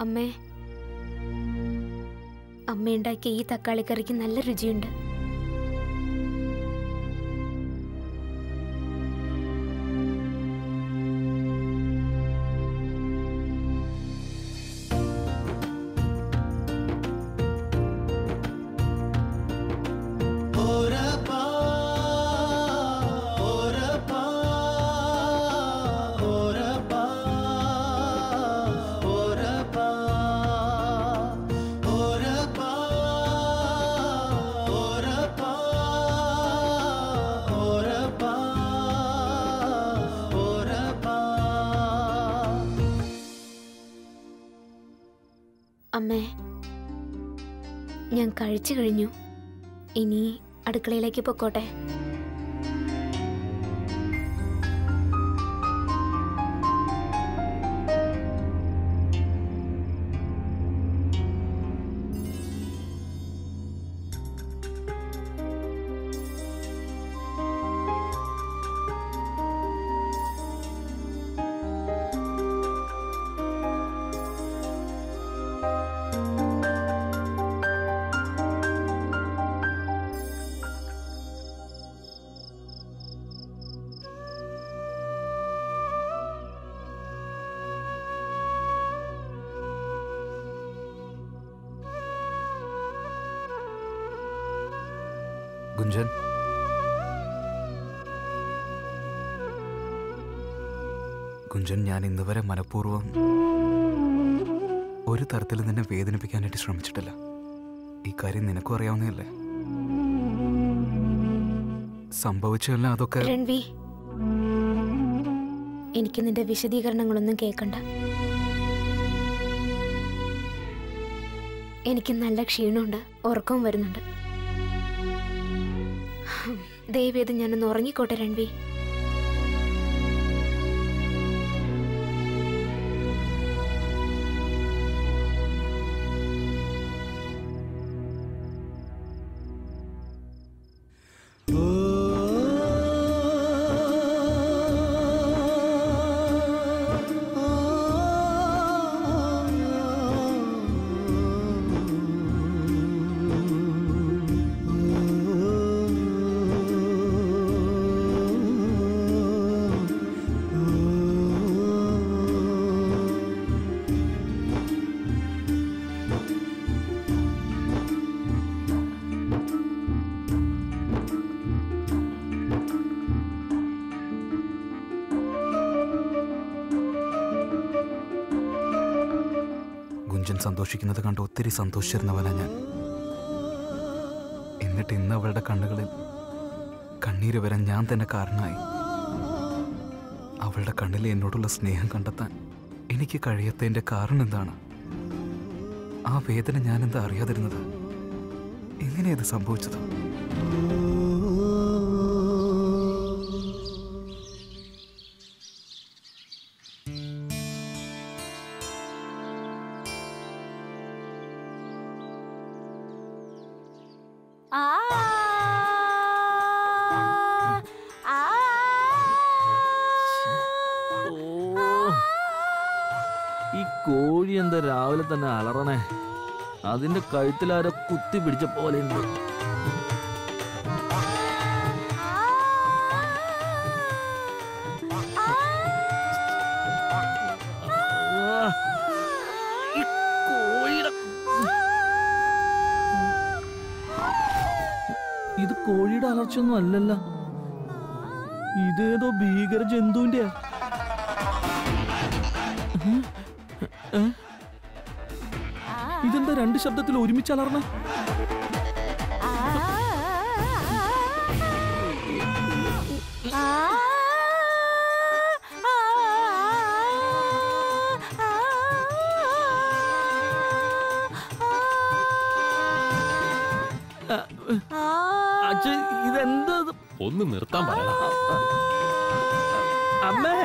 അമ്മേ അമ്മയുണ്ടാക്കിയ ഈ തക്കാളിക്കറിക്ക് നല്ല രുചിയുണ്ട് അമ്മേ ഞാൻ കഴിച്ചു കഴിഞ്ഞു ഇനി അടുക്കളയിലേക്ക് പൊക്കോട്ടെ ഗുഞ്ചൻ ഗുഞ്ചൻ ഞാൻ ഇന്ന് വരെ മനഃപൂർവ്വം ഒരു തരത്തിൽ നിന്നെ വേദനിപ്പിക്കാനായിട്ട് ശ്രമിച്ചിട്ടില്ല ഈ കാര്യം നിനക്കും അറിയാവുന്നതല്ലേ സംഭവിച്ചല്ല അതൊക്കെ രൺവി എനിക്ക് നിന്റെ വിശദീകരണങ്ങളൊന്നും കേൾക്കണ്ട എനിക്ക് നല്ല ക്ഷീണമുണ്ട് ഉറക്കവും വരുന്നുണ്ട് ദയവേത് ഞാനൊന്ന് ഉറങ്ങിക്കോട്ടെ രൺവി ഗുഞ്ചൻ സന്തോഷിക്കുന്നത് കണ്ട് ഒത്തിരി സന്തോഷിച്ചിരുന്നവനാ ഞാൻ എന്നിട്ട് ഇന്ന് അവളുടെ കണ്ണുകളിൽ കണ്ണീര് വരാൻ ഞാൻ തന്നെ കാരണമായി അവളുടെ കണ്ണിൽ എന്നോടുള്ള സ്നേഹം കണ്ടെത്താൻ എനിക്ക് കഴിയാത്തതിൻ്റെ കാരണം എന്താണ് ആ വേദന ഞാൻ എന്താ അറിയാതിരുന്നത് എങ്ങനെയത് സംഭവിച്ചത് ആ ആ ഓ ഈ കോഴി എന്താ രാവിലെ തന്നെ അലറണേ അതിന്റെ കഴുത്തിലാരോ കുത്തി പിടിച്ച പോലെ ഉണ്ട് ഈ കോഴിയുടെ ഇത് കോഴിയുടെ അലർച്ചയൊന്നും അല്ലല്ലോ ഇതേതോ ഭീകര ജന്തുവിന്റെയാ ഉം. ഏ? ഇതെന്താ രണ്ട് ശബ്ദത്തിൽ ഒരുമിച്ച് അലർന്ന അച്ഛൻ ഇതെന്താ ഇത്? ഒന്ന് നിർത്താൻ പറയണം അമ്മേ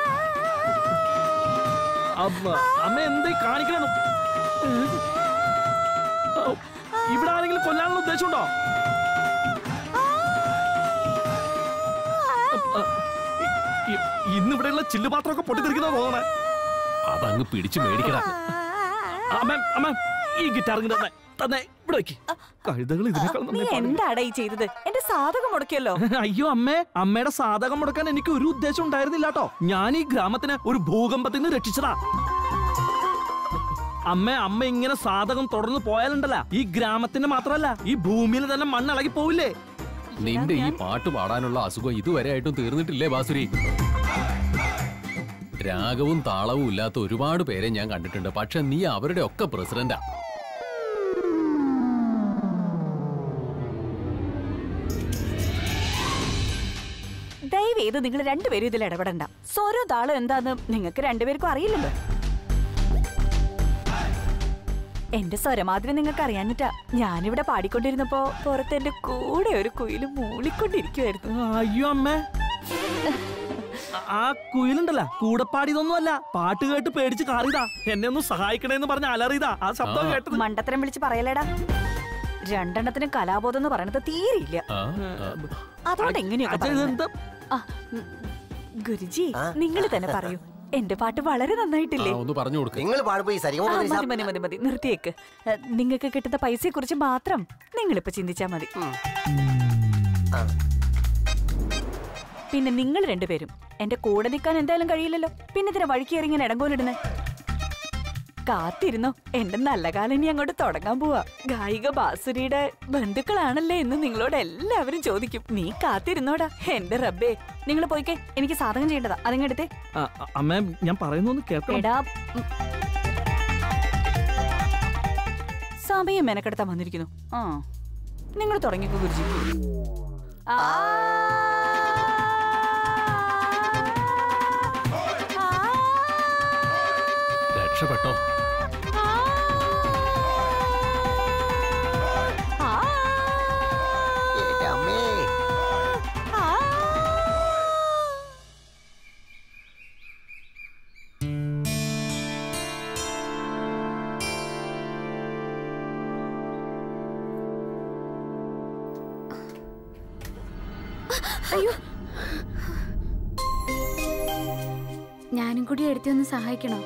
അമ്മ അമ്മ എന്തേ കാണിക്കണം ഇവിടെ ആരെങ്കിലും കൊല്ലാനുള്ള ഉദ്ദേശമുണ്ടോ ഇ- ഇ- ഇന്നിവിടെയുള്ള ചില്ലുപാത്രമൊക്കെ പൊട്ടിത്തെറിക്കുന്ന തോന്നണേ അതങ്ങ് പിടിച്ചു മേടിക്കടാ അമ്മ അമ്മ ഈ ഗിറ്റാർ ഇങ്ങ് തന്നെ തന്നെ ഇവിടെ വെക്ക് കഴുതകൾ ഇതിനേക്കാൾ നീ നന്നായി പാടും. എന്താടാ ഈ ചെയ്തത് എന്റെ സാധകം മുടക്കിയല്ലോ അയ്യോ അമ്മേ അമ്മയുടെ സാധകം മുടക്കാൻ എനിക്ക് ഒരു ഉദ്ദേശം ഉണ്ടായിരുന്നില്ല കേട്ടോ ഞാൻ ഈ ഗ്രാമത്തിനെ ഒരു ഭൂകമ്പത്തിൽ നിന്ന് രക്ഷിച്ചതാ അമ്മ അമ്മ ഇങ്ങനെ സാധകം തുടർന്ന് പോയാലുണ്ടല്ല ഈ ഗ്രാമത്തിന് മാത്രമല്ല ഈ ഭൂമിയിൽ തന്നെ മണ്ണിളകി പോവില്ലേ നിന്റെ ഈ പാട്ട് പാടാനുള്ള അസുഖം ഇതുവരെ ആയിട്ടും തീർന്നിട്ടില്ലേ ബാസുരി രാഗവും താളവും ഇല്ലാത്ത ഒരുപാട് പേരെ ഞാൻ കണ്ടിട്ടുണ്ട് പക്ഷെ നീ അവരുടെ ഒക്കെ പ്രസിഡന്റാ ദയവേത് നിങ്ങൾ രണ്ടുപേരും ഇതിൽ ഇടപെടണ്ട സ്വരോ താളം എന്താന്ന് നിങ്ങൾക്ക് രണ്ടുപേർക്കും അറിയില്ലല്ലോ എന്റെ സ്വരമാതിരി നിങ്ങൾക്ക് അറിയാഞ്ഞിട്ടാ ഞാനിവിടെ പാടിക്കൊണ്ടിരുന്നപ്പോ പുറത്ത് എന്റെ കൂടെ ഒരു കുയില് മൂളിക്കൊണ്ടിരിക്കുവായിരുന്നു അയ്യോ അമ്മേ ആ കുയിലുണ്ടല്ല കൂടെ പാടിയതൊന്നുമല്ല പാട്ട് കേട്ട് പേടിച്ച് കാറിയതാ എന്നെ ഒന്ന് സഹായിക്കണേന്ന് പറഞ്ഞ അലറിയതാ ആ ശബ്ദം ആ. കേട്ടത് മണ്ടത്തരം വിളിച്ച് പറയലേടാ രണ്ടെണ്ണത്തിന് കലാബോധം എന്ന് പറയണത് തീരെയില്ല ആ, ആ. അതുകൊണ്ട് എങ്ങനെയൊക്കെ അച്ഛാ, പറയുന്നത്? ഇതെന്താ ആ, ഉം, ഗുരുജി നിങ്ങൾ തന്നെ പറയൂ എന്റെ പാട്ട് വളരെ നന്നായിട്ടില്ലേ ആ, ഒന്ന് പറഞ്ഞു കൊടുക്ക നിങ്ങൾ പാടുമ്പോ ഈ ആ, സരിഗമ മതി മതി മതി മതി നിർത്തിയേക്ക് നിങ്ങൾക്ക് കിട്ടുന്ന പൈസയെ കുറിച്ച് മാത്രം നിങ്ങളിപ്പോ ചിന്തിച്ചാ മതി പിന്നെ നിങ്ങൾ രണ്ടുപേരും എന്റെ കൂടെ നിൽക്കാൻ എന്തായാലും കഴിയില്ലല്ലോ പിന്നെ ഇതിനെ വഴിക്ക് ഇറങ്ങി ഇടങ്കോലിടുന്നേ കാത്തിരുന്നോ എന്റെ നല്ല കാലം ഇനി അങ്ങോട്ട് തുടങ്ങാൻ പോവാ ഗായിക ബാസുരിയുടെ ബന്ധുക്കളാണല്ലേ എന്ന് നിങ്ങളോട് എല്ലാവരും ചോദിക്കും നീ കാത്തിരുന്നോടാ എന്റെ റബ്ബേ നിങ്ങൾ പോയിക്കേ എനിക്ക് സാധകം ചെയ്യേണ്ടതാ അതിങ്ങെടുത്തേ ആ, ആ, അമ്മേ ഞാൻ പറയുന്നൊന്ന് കേൾക്കണം എടാ ഉം. സമയം മെനക്കെടുത്താൻ വന്നിരിക്കുന്നു ആ നിങ്ങൾ തുടങ്ങിക്കോ ഗുരുജി ആ. രക്ഷപ്പെട്ടോ ആ. എന്റെ അമ്മേ ആ. ഞാനും കൂടി എടുത്തി ഒന്ന് സഹായിക്കണോ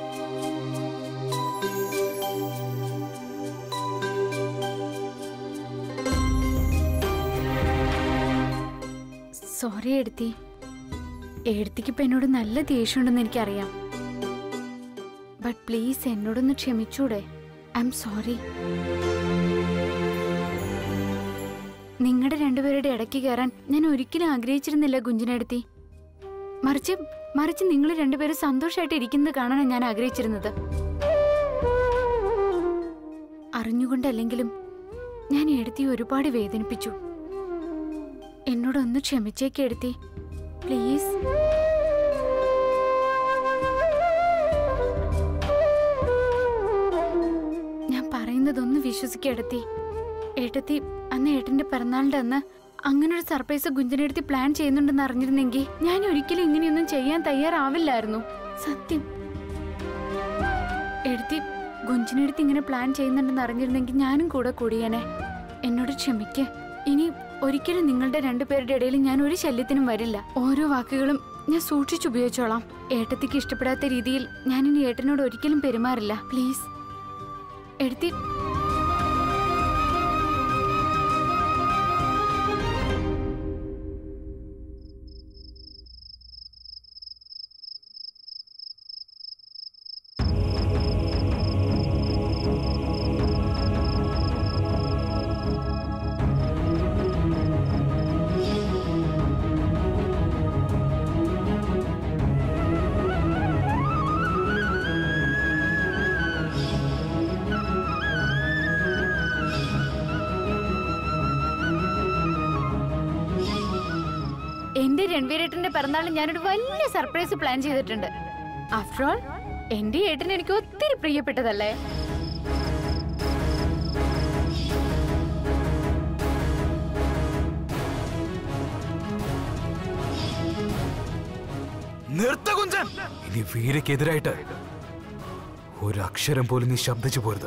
സോറി എടുത്തി എടുത്തിക്ക് ഇപ്പൊ എന്നോട് നല്ല ദേഷ്യമുണ്ടെന്ന് എനിക്കറിയാം ബട്ട് പ്ലീസ് എന്നോടൊന്ന് ക്ഷമിച്ചൂടെ ഐ എം സോറി നിങ്ങളുടെ രണ്ടുപേരുടെ ഇടയ്ക്ക് കയറാൻ ഞാൻ ഒരിക്കലും ആഗ്രഹിച്ചിരുന്നില്ല ഗുഞ്ചിനെടുത്തി മറിച്ച് മറിച്ച് നിങ്ങൾ രണ്ടുപേരും സന്തോഷമായിട്ട് ഇരിക്കുന്നത് കാണാനാണ് ഞാൻ ആഗ്രഹിച്ചിരുന്നത് അറിഞ്ഞുകൊണ്ടല്ലെങ്കിലും ഞാൻ എടുത്തി ഒരുപാട് വേദനിപ്പിച്ചു എന്നോടൊന്ന് ക്ഷമിച്ചേക്ക് എടുത്തി പ്ലീസ് ഞാൻ പറയുന്നതൊന്ന് വിശ്വസിക്കെടുത്തി ഏട്ടത്തി അന്ന് ഏട്ടന്റെ പിറന്നാളിന്റെ അന്ന് അങ്ങനെ ഒരു സർപ്രൈസ് ഗുഞ്ചനെടുത്ത് പ്ലാൻ ചെയ്യുന്നുണ്ടെന്ന് അറിഞ്ഞിരുന്നെങ്കിൽ ഞാൻ ഒരിക്കലും ഇങ്ങനെയൊന്നും ചെയ്യാൻ തയ്യാറാവില്ലായിരുന്നു സത്യം എടുത്തി ഗുഞ്ചിനെടുത്ത് ഇങ്ങനെ പ്ലാൻ ചെയ്യുന്നുണ്ടെന്ന് അറിഞ്ഞിരുന്നെങ്കിൽ ഞാനും കൂടെ കൂടിയേനെ എന്നോട് ക്ഷമിക്ക് ഇനി ഒരിക്കലും നിങ്ങളുടെ രണ്ടുപേരുടെ ഇടയിൽ ഞാൻ ഒരു ശല്യത്തിനും വരില്ല ഓരോ വാക്കുകളും ഞാൻ സൂക്ഷിച്ചുപയോഗിച്ചോളാം ഏട്ടത്തിക്ക് ഇഷ്ടപ്പെടാത്ത രീതിയിൽ ഞാൻ ഇനി ഏട്ടനോട് ഒരിക്കലും പെരുമാറില്ല പ്ലീസ് എടുത്തി എന്റെ രൺവീരേട്ടന്റെ പിറന്നാളിന് ഞാനൊരു വലിയ സർപ്രൈസ് പ്ലാൻ ചെയ്തിട്ടുണ്ട് ആഫ്റ്റർ ഓൾ എന്റെ ഏട്ടൻ എനിക്ക് ഒത്തിരി പ്രിയപ്പെട്ടതല്ലേ നിർത്ത കുഞ്ചൻ ഇനി വീരക്കെതിരായിട്ട് ഒരു അക്ഷരം പോലും നീ ശബ്ദിച്ചു പോരുത്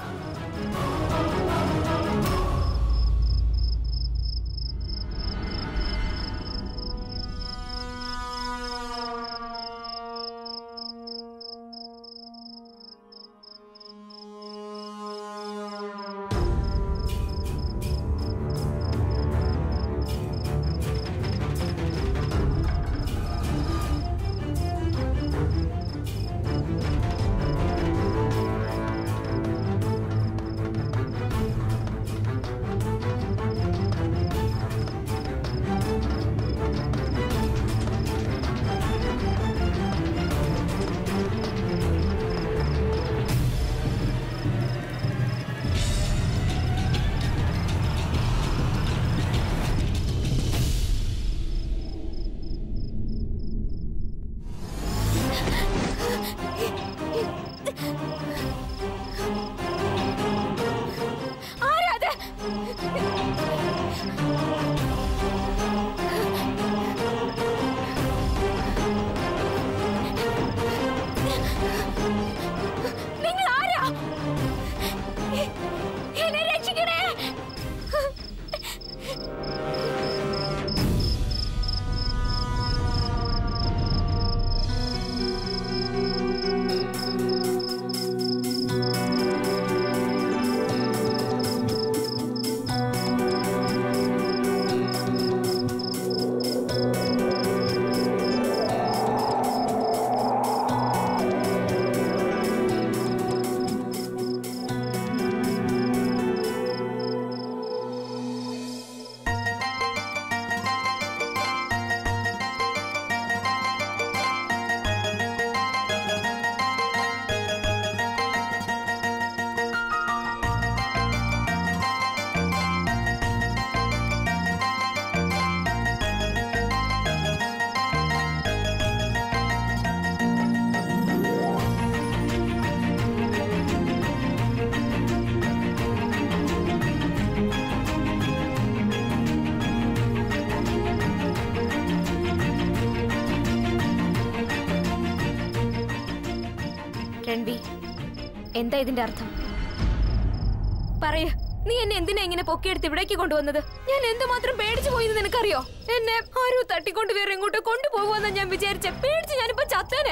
രൺവി എന്താ ഇതിന്റെ അർത്ഥം പറയ നീ എന്നെ എന്തിനാ ഇങ്ങനെ പൊക്കിയെടുത്ത് ഇവിടേക്ക് കൊണ്ടുവന്നത് ഞാൻ എന്തുമാത്രം പേടിച്ചു പോയെന്ന് നിനക്കറിയോ എന്നെ ആരോ തട്ടിക്കൊണ്ട് വേറെ എങ്ങോട്ടോ കൊണ്ടുപോകുമെന്ന് ഞാൻ വിചാരിച്ച പേടിച്ച് ഞാനിപ്പോ ചത്തേനെ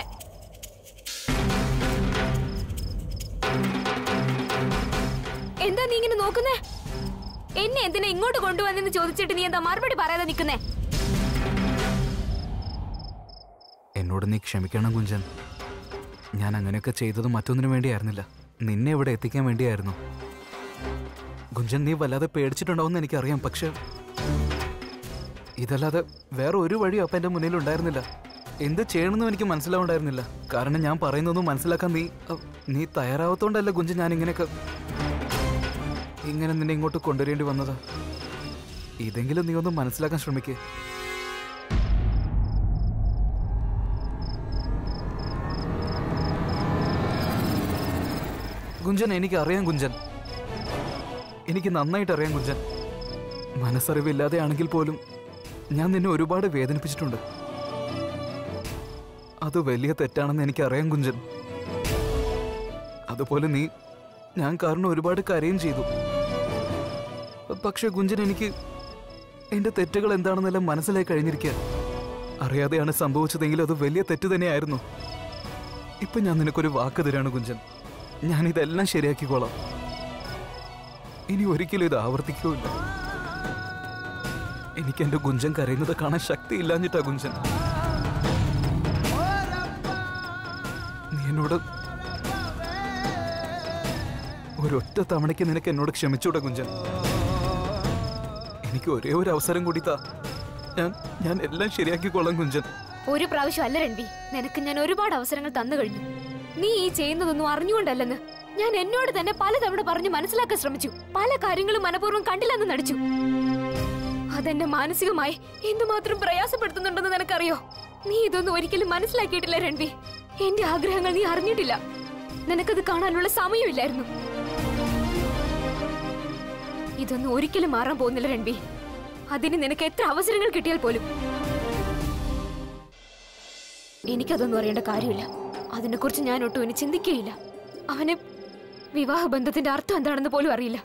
എന്താ നീ ഇങ്ങനെ നോക്കുന്നേ എന്നെ എന്തിനാ ഇങ്ങോട്ട് കൊണ്ടുവന്നെന്ന് ചോദിച്ചിട്ട് നീ എന്താ മറുപടി പറയാതെ നിൽക്കുന്നേ എന്നോട് നീ ക്ഷമിക്കണം കുഞ്ചൻ ഞാൻ അങ്ങനെയൊക്കെ ചെയ്തത് മറ്റൊന്നിനു വേണ്ടിയായിരുന്നില്ല നിന്നെ ഇവിടെ എത്തിക്കാൻ വേണ്ടിയായിരുന്നു കുഞ്ചൻ നീ വല്ലാതെ പേടിച്ചിട്ടുണ്ടാവുമെന്ന് എനിക്കറിയാം പക്ഷെ ഇതല്ലാതെ വേറെ ഒരു വഴിയും അപ്പം എൻ്റെ മുന്നിൽ ഉണ്ടായിരുന്നില്ല എന്ത് ചെയ്യണമെന്നും എനിക്ക് മനസ്സിലാവുണ്ടായിരുന്നില്ല കാരണം ഞാൻ പറയുന്നതൊന്നും മനസ്സിലാക്കാൻ നീ അ, നീ തയ്യാറാവത്തോണ്ടല്ല കുഞ്ചൻ ഞാൻ ഇങ്ങനെയൊക്കെ ഇങ്ങനെ നിന്നെ ഇങ്ങോട്ട് കൊണ്ടുവരേണ്ടി വന്നത് ഇതെങ്കിലും നീ ഒന്ന് മനസ്സിലാക്കാൻ ശ്രമിക്കേ ഗുഞ്ചൻ എനിക്ക് അറിയാം ഗുഞ്ചൻ എനിക്ക് നന്നായിട്ട് അറിയാം ഗുഞ്ചൻ മനസ്സറിവില്ലാതെയാണെങ്കിൽ പോലും ഞാൻ നിന്നെ ഒരുപാട് വേദനിപ്പിച്ചിട്ടുണ്ട് അത് വലിയ തെറ്റാണെന്ന് എനിക്കറിയാം കുഞ്ചൻ അതുപോലെ നീ ഞാൻ കാരണം ഒരുപാട് കരയും ചെയ്തു പക്ഷെ കുഞ്ചൻ എനിക്ക് എന്റെ തെറ്റുകൾ എന്താണെന്നെല്ലാം മനസ്സിലായി കഴിഞ്ഞിരിക്കുക അറിയാതെയാണ് സംഭവിച്ചതെങ്കിൽ അത് വലിയ തെറ്റ് തന്നെയായിരുന്നു ഇപ്പൊ ഞാൻ നിനക്കൊരു വാക്ക് തരാണ് കുഞ്ചൻ ഞാൻ ഇതെല്ലാം ശരിയാക്കിക്കോളാം ഇനി ഒരിക്കലും ഇത് ആവർത്തിക്കൂല എനിക്ക് എന്റെ ഗുഞ്ചൻ കരയുന്നത് കാണാൻ ശക്തിയില്ലാഞ്ഞിട്ടാ ഗുഞ്ചൻ നീ എന്നോട് ഒരൊറ്റ തവണയ്ക്ക് നിനക്ക് എന്നോട് ക്ഷമിച്ചൂടെ കുഞ്ചൻ എനിക്ക് ഒരേ ഒരു അവസരം കൂടി താ ഞാൻ ഞാൻ എല്ലാം ശരിയാക്കിക്കോളാം കുഞ്ചൻ ഒരു പ്രാവശ്യം അല്ല രൺവി നിനക്ക് ഞാൻ ഒരുപാട് അവസരങ്ങൾ തന്നു കഴിഞ്ഞു നീ ഈ ചെയ്യുന്നതൊന്നും അറിഞ്ഞുകൊണ്ടല്ലെന്ന് ഞാൻ എന്നോട് തന്നെ പലതവണ പറഞ്ഞു മനസ്സിലാക്കാൻ ശ്രമിച്ചു പല കാര്യങ്ങളും മനഃപൂർവ്വം കണ്ടില്ലെന്ന് നടിച്ചു അതെന്നെ മാനസികമായി എന്തുമാത്രം പ്രയാസപ്പെടുത്തുന്നുണ്ടെന്ന് നിനക്കറിയോ നീ ഇതൊന്നും ഒരിക്കലും മനസ്സിലാക്കിയിട്ടില്ല രൺവി എന്റെ ആഗ്രഹങ്ങൾ നീ അറിഞ്ഞിട്ടില്ല നിനക്കത് കാണാനുള്ള സമയമില്ലായിരുന്നു ഇതൊന്നും ഒരിക്കലും മാറാൻ പോകുന്നില്ല രൺവി അതിന് നിനക്ക് എത്ര അവസരങ്ങൾ കിട്ടിയാൽ പോലും എനിക്കതൊന്നും അറിയേണ്ട കാര്യമില്ല അതിനെക്കുറിച്ച് ഞാൻ ഒട്ടും ഇനി ചിന്തിക്കുകയില്ല അവന് വിവാഹ ബന്ധത്തിന്റെ അർത്ഥം എന്താണെന്ന് പോലും അറിയില്ല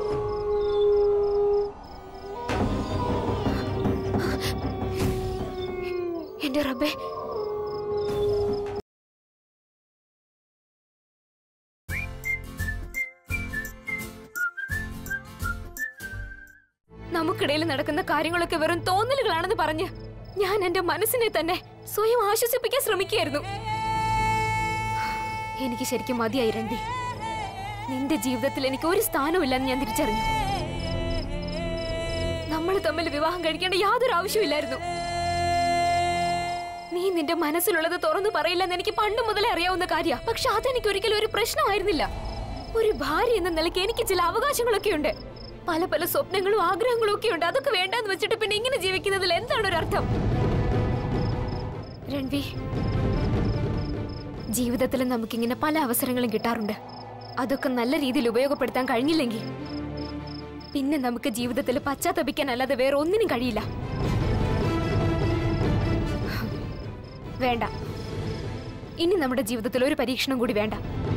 എന്റെ റബ്ബേ നമുക്കിടയിൽ നടക്കുന്ന കാര്യങ്ങളൊക്കെ വെറും തോന്നലുകളാണെന്ന് പറഞ്ഞ് ഞാൻ എന്റെ മനസ്സിനെ തന്നെ സ്വയം ആശ്വസിപ്പിക്കാൻ ശ്രമിക്കുകയായിരുന്നു എനിക്ക് ശരിക്കും മതിയായി രണ്ടി നിന്റെ ജീവിതത്തിൽ എനിക്ക് ഒരു സ്ഥാനമില്ലെന്ന് ഞാൻ തിരിച്ചറിഞ്ഞു നമ്മൾ തമ്മിൽ വിവാഹം കഴിക്കേണ്ട യാതൊരു ആവശ്യമില്ലായിരുന്നു നീ നിന്റെ മനസ്സിലുള്ളത് തുറന്നു പറയില്ലെന്ന് എനിക്ക് പണ്ട് മുതലേ അറിയാവുന്ന കാര്യ പക്ഷെ അതെനിക്ക് ഒരിക്കലും ഒരു പ്രശ്നമായിരുന്നില്ല ഒരു ഭാര്യ എന്ന നിലയ്ക്ക് എനിക്ക് ചില അവകാശങ്ങളൊക്കെ ഉണ്ട് പല പല സ്വപ്നങ്ങളും ആഗ്രഹങ്ങളും ഒക്കെ ഉണ്ട് അതൊക്കെ വേണ്ടെന്ന് വെച്ചിട്ട് പിന്നെ ഇങ്ങനെ ജീവിക്കുന്നതിൽ എന്താണ് ഒരു അർത്ഥം രൺവി ജീവിതത്തിൽ നമുക്കിങ്ങനെ പല അവസരങ്ങളും കിട്ടാറുണ്ട് അതൊക്കെ നല്ല രീതിയിൽ ഉപയോഗപ്പെടുത്താൻ കഴിഞ്ഞില്ലെങ്കിൽ പിന്നെ നമുക്ക് ജീവിതത്തിൽ പശ്ചാത്തപിക്കാൻ അല്ലാതെ വേറെ ഒന്നിനും കഴിയില്ല വേണ്ട ഇനി നമ്മുടെ ജീവിതത്തിൽ ഒരു പരീക്ഷണം കൂടി വേണ്ട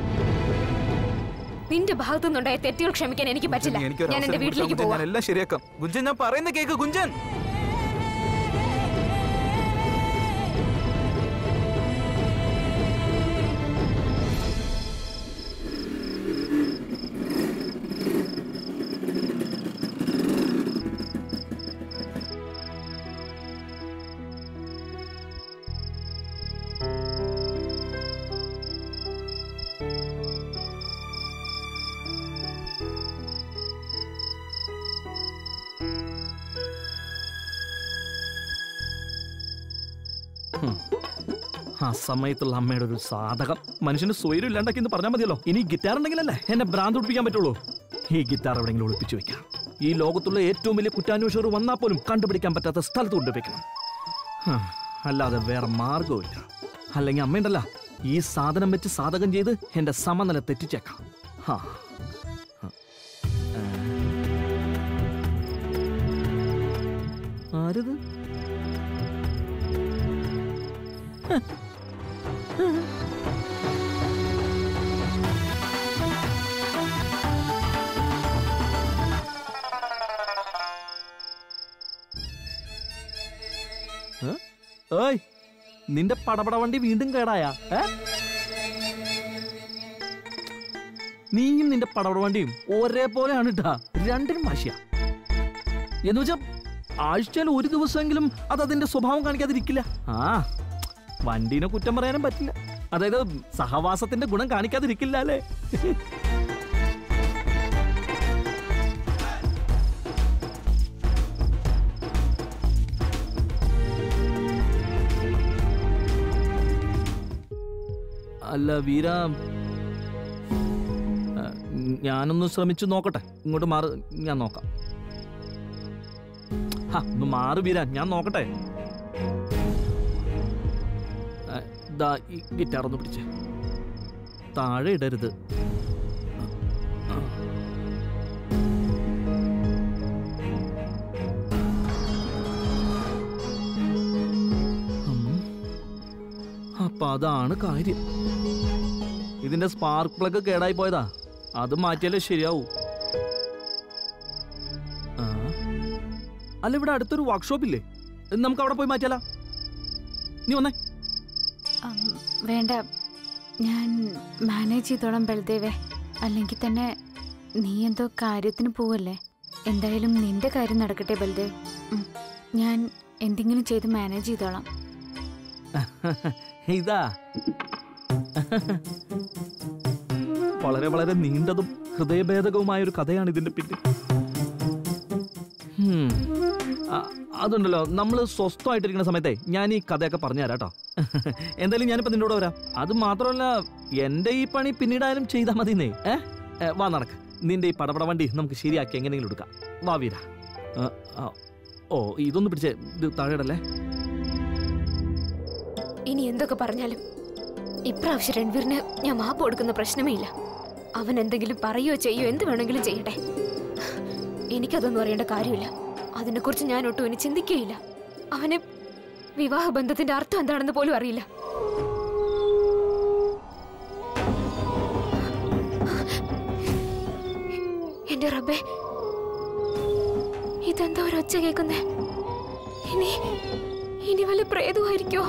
നിന്റെ ഭാഗത്തു നിന്നുണ്ടായ തെറ്റുകൾ ക്ഷമിക്കാൻ എനിക്ക് പറ്റില്ല നീ എനിക്കൊരു ഞാൻ എന്റെ അവസരം കൊടുത്താൽ വീട്ടിലേക്ക് ഗുഞ്ചൻ, പോവാം ഞാൻ എല്ലാം ശരിയാക്കാം ഗുഞ്ചൻ ഞാൻ പറയുന്ന കേക്ക് ഗുഞ്ചൻ ആ സമയത്തുള്ള അമ്മയുടെ ഒരു സാധകം മനുഷ്യന് സ്വൈരം ഇല്ലാണ്ടാക്കി എന്ന് പറഞ്ഞാൽ മതിയല്ലോ ഇനി ഗിറ്റാർ ഉണ്ടെങ്കിലല്ലേ എന്നെ ഭ്രാന്ത് പിടിപ്പിക്കാൻ പറ്റുള്ളൂ ഈ ഗിറ്റാർ എവിടെയെങ്കിലും ഒളിപ്പിച്ചു വെക്കാം ഈ ലോകത്തുള്ള ഏറ്റവും വലിയ കുറ്റാന്വേഷകർ വന്നാൽ പോലും കണ്ടുപിടിക്കാൻ പറ്റാത്ത സ്ഥലത്ത് കൊണ്ടുവയ്ക്കണം ഹാ, അല്ലാതെ വേറെ മാർഗവുമില്ല അല്ലെങ്കിൽ അമ്മയുണ്ടല്ല ഈ സാധനം വെച്ച് സാധകം ചെയ്ത് എന്റെ സമനില തെറ്റിച്ചേക്കാം ഹാ ആ. ആരിത് ഏയ് നിന്റെ പടപട വണ്ടി വീണ്ടും കേടായാ ഏ നീയും നിന്റെ പടപട വണ്ടിയും ഒരേപോലെയാണ് ഇട്ടാ രണ്ടിനും വാശിയാ എന്ന് വെച്ചാ ആഴ്ചയിൽ ഒരു ദിവസമെങ്കിലും അത് അതിന്റെ സ്വഭാവം കാണിക്കാതിരിക്കില്ല ആ വണ്ടീനെ കുറ്റം പറയാനും പറ്റില്ല അതായത് സഹവാസത്തിന്റെ ഗുണം കാണിക്കാതിരിക്കില്ല അല്ലേ അല്ല വീര ആ, ഞാനൊന്ന് ശ്രമിച്ചു നോക്കട്ടെ ഇങ്ങോട്ട് മാറ് ഞാൻ നോക്കാം ഹാ, ഒന്ന് മാറ് വീര ഞാൻ നോക്കട്ടെ ആ, ദാ ഈ ഗിറ്റാർ ഒന്ന് പിടിച്ചേ താഴെ ഇടരുത് ആ. ഉം. അപ്പൊ അതാണ് കാര്യം ഇതിന്റെ സ്പാർക്ക് പ്ലഗ് കേടായി പോയതാ അത് മാറ്റിയാലേ ശരിയാവൂ ആ. അല്ല ഇവിടെ അടുത്തൊരു വർക്ക്ഷോപ്പ് ഇല്ലേ നമുക്ക് അവിടെ പോയി മാറ്റിയാലാ നീ വന്നേ അം, വേണ്ട ഞാൻ മാനേജ് ചെയ്തോളാം ബൽദേവേ അല്ലെങ്കിൽ തന്നെ നീ എന്തോ കാര്യത്തിന് പോവല്ലേ എന്തായാലും നിന്റെ കാര്യം നടക്കട്ടെ ബൽദേവ് ഉം, ഞാൻ എന്തെങ്കിലും ചെയ്ത് മാനേജ് ചെയ്തോളാം ഇതാ വളരെ വളരെ നീണ്ടതും ഹൃദയഭേദകവുമായ ഒരു കഥയാണ് ഇതിന്റെ പിന്നിൽ ഹും. അ- അതുണ്ടല്ലോ നമ്മൾ സ്വസ്ഥമായിട്ടിരിക്കുന്ന സമയത്തെ ഞാൻ ഈ കഥയൊക്കെ പറഞ്ഞു തരാം കേട്ടോ എന്തായാലും ഞാനിപ്പോ നിന്റെ കൂടെ വരാം അത് മാത്രമല്ല എന്റെ ഈ പണി പിന്നീടായാലും ചെയ്താൽ മതിന്നേ ഏ ഏ, വാ നടക്ക നിന്റെ ഈ പടപട വണ്ടി നമുക്ക് ശരിയാക്കി എങ്ങനെയെങ്കിലും എടുക്കാം വാ വീര ആ, ആ. ഓ ഇതൊന്ന് പിടിച്ചേ ഇത് താഴെടല്ലേ ഇനി എന്തൊക്കെ പറഞ്ഞാലും ഇപ്രാവശ്യം രൺവീറിന് ഞാൻ മാപ്പ് കൊടുക്കുന്ന പ്രശ്നമേ ഇല്ല അവൻ എന്തെങ്കിലും പറയോ ചെയ്യോ എന്ത് വേണമെങ്കിലും ചെയ്യട്ടെ എനിക്കതൊന്നും അറിയേണ്ട കാര്യമില്ല അതിനെക്കുറിച്ച് ഞാൻ ഒട്ടും ഇനി ചിന്തിക്കുകയില്ല അവന് വിവാഹ ബന്ധത്തിന്റെ അർത്ഥം എന്താണെന്ന് പോലും അറിയില്ല എന്റെ റബ്ബേ ഇതെന്താ ഒരു ഒച്ച കേൾക്കുന്നേ ഇനി ഇനി വല്ല പ്രേതമായിരിക്കോ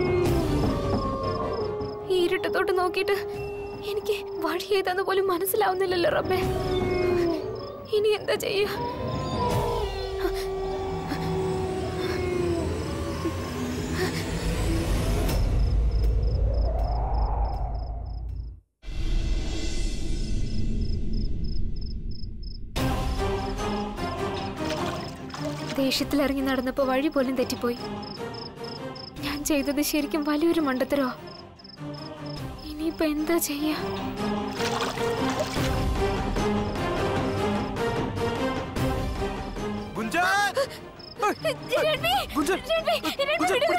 ഈ ഇരുട്ടത്തോട്ട് നോക്കിയിട്ട് എനിക്ക് വഴി ഏതാന്ന് പോലും മനസ്സിലാവുന്നില്ലല്ലോ റബ്ബേ ഇനി എന്താ ചെയ്യാ ദേഷ്യത്തിൽ ഇറങ്ങി നടന്നപ്പോ വഴി പോലും തെറ്റിപ്പോയി ഞാൻ ചെയ്തത് ശരിക്കും വലിയൊരു മണ്ടത്തരോ ഇനിയിപ്പോ എന്താ ചെയ്യാ ഗുഞ്ചൻ രൺവി! ഗുഞ്ചൻ! രൺവി! രൺവി, ഗുഞ്ചൻ, വിട്,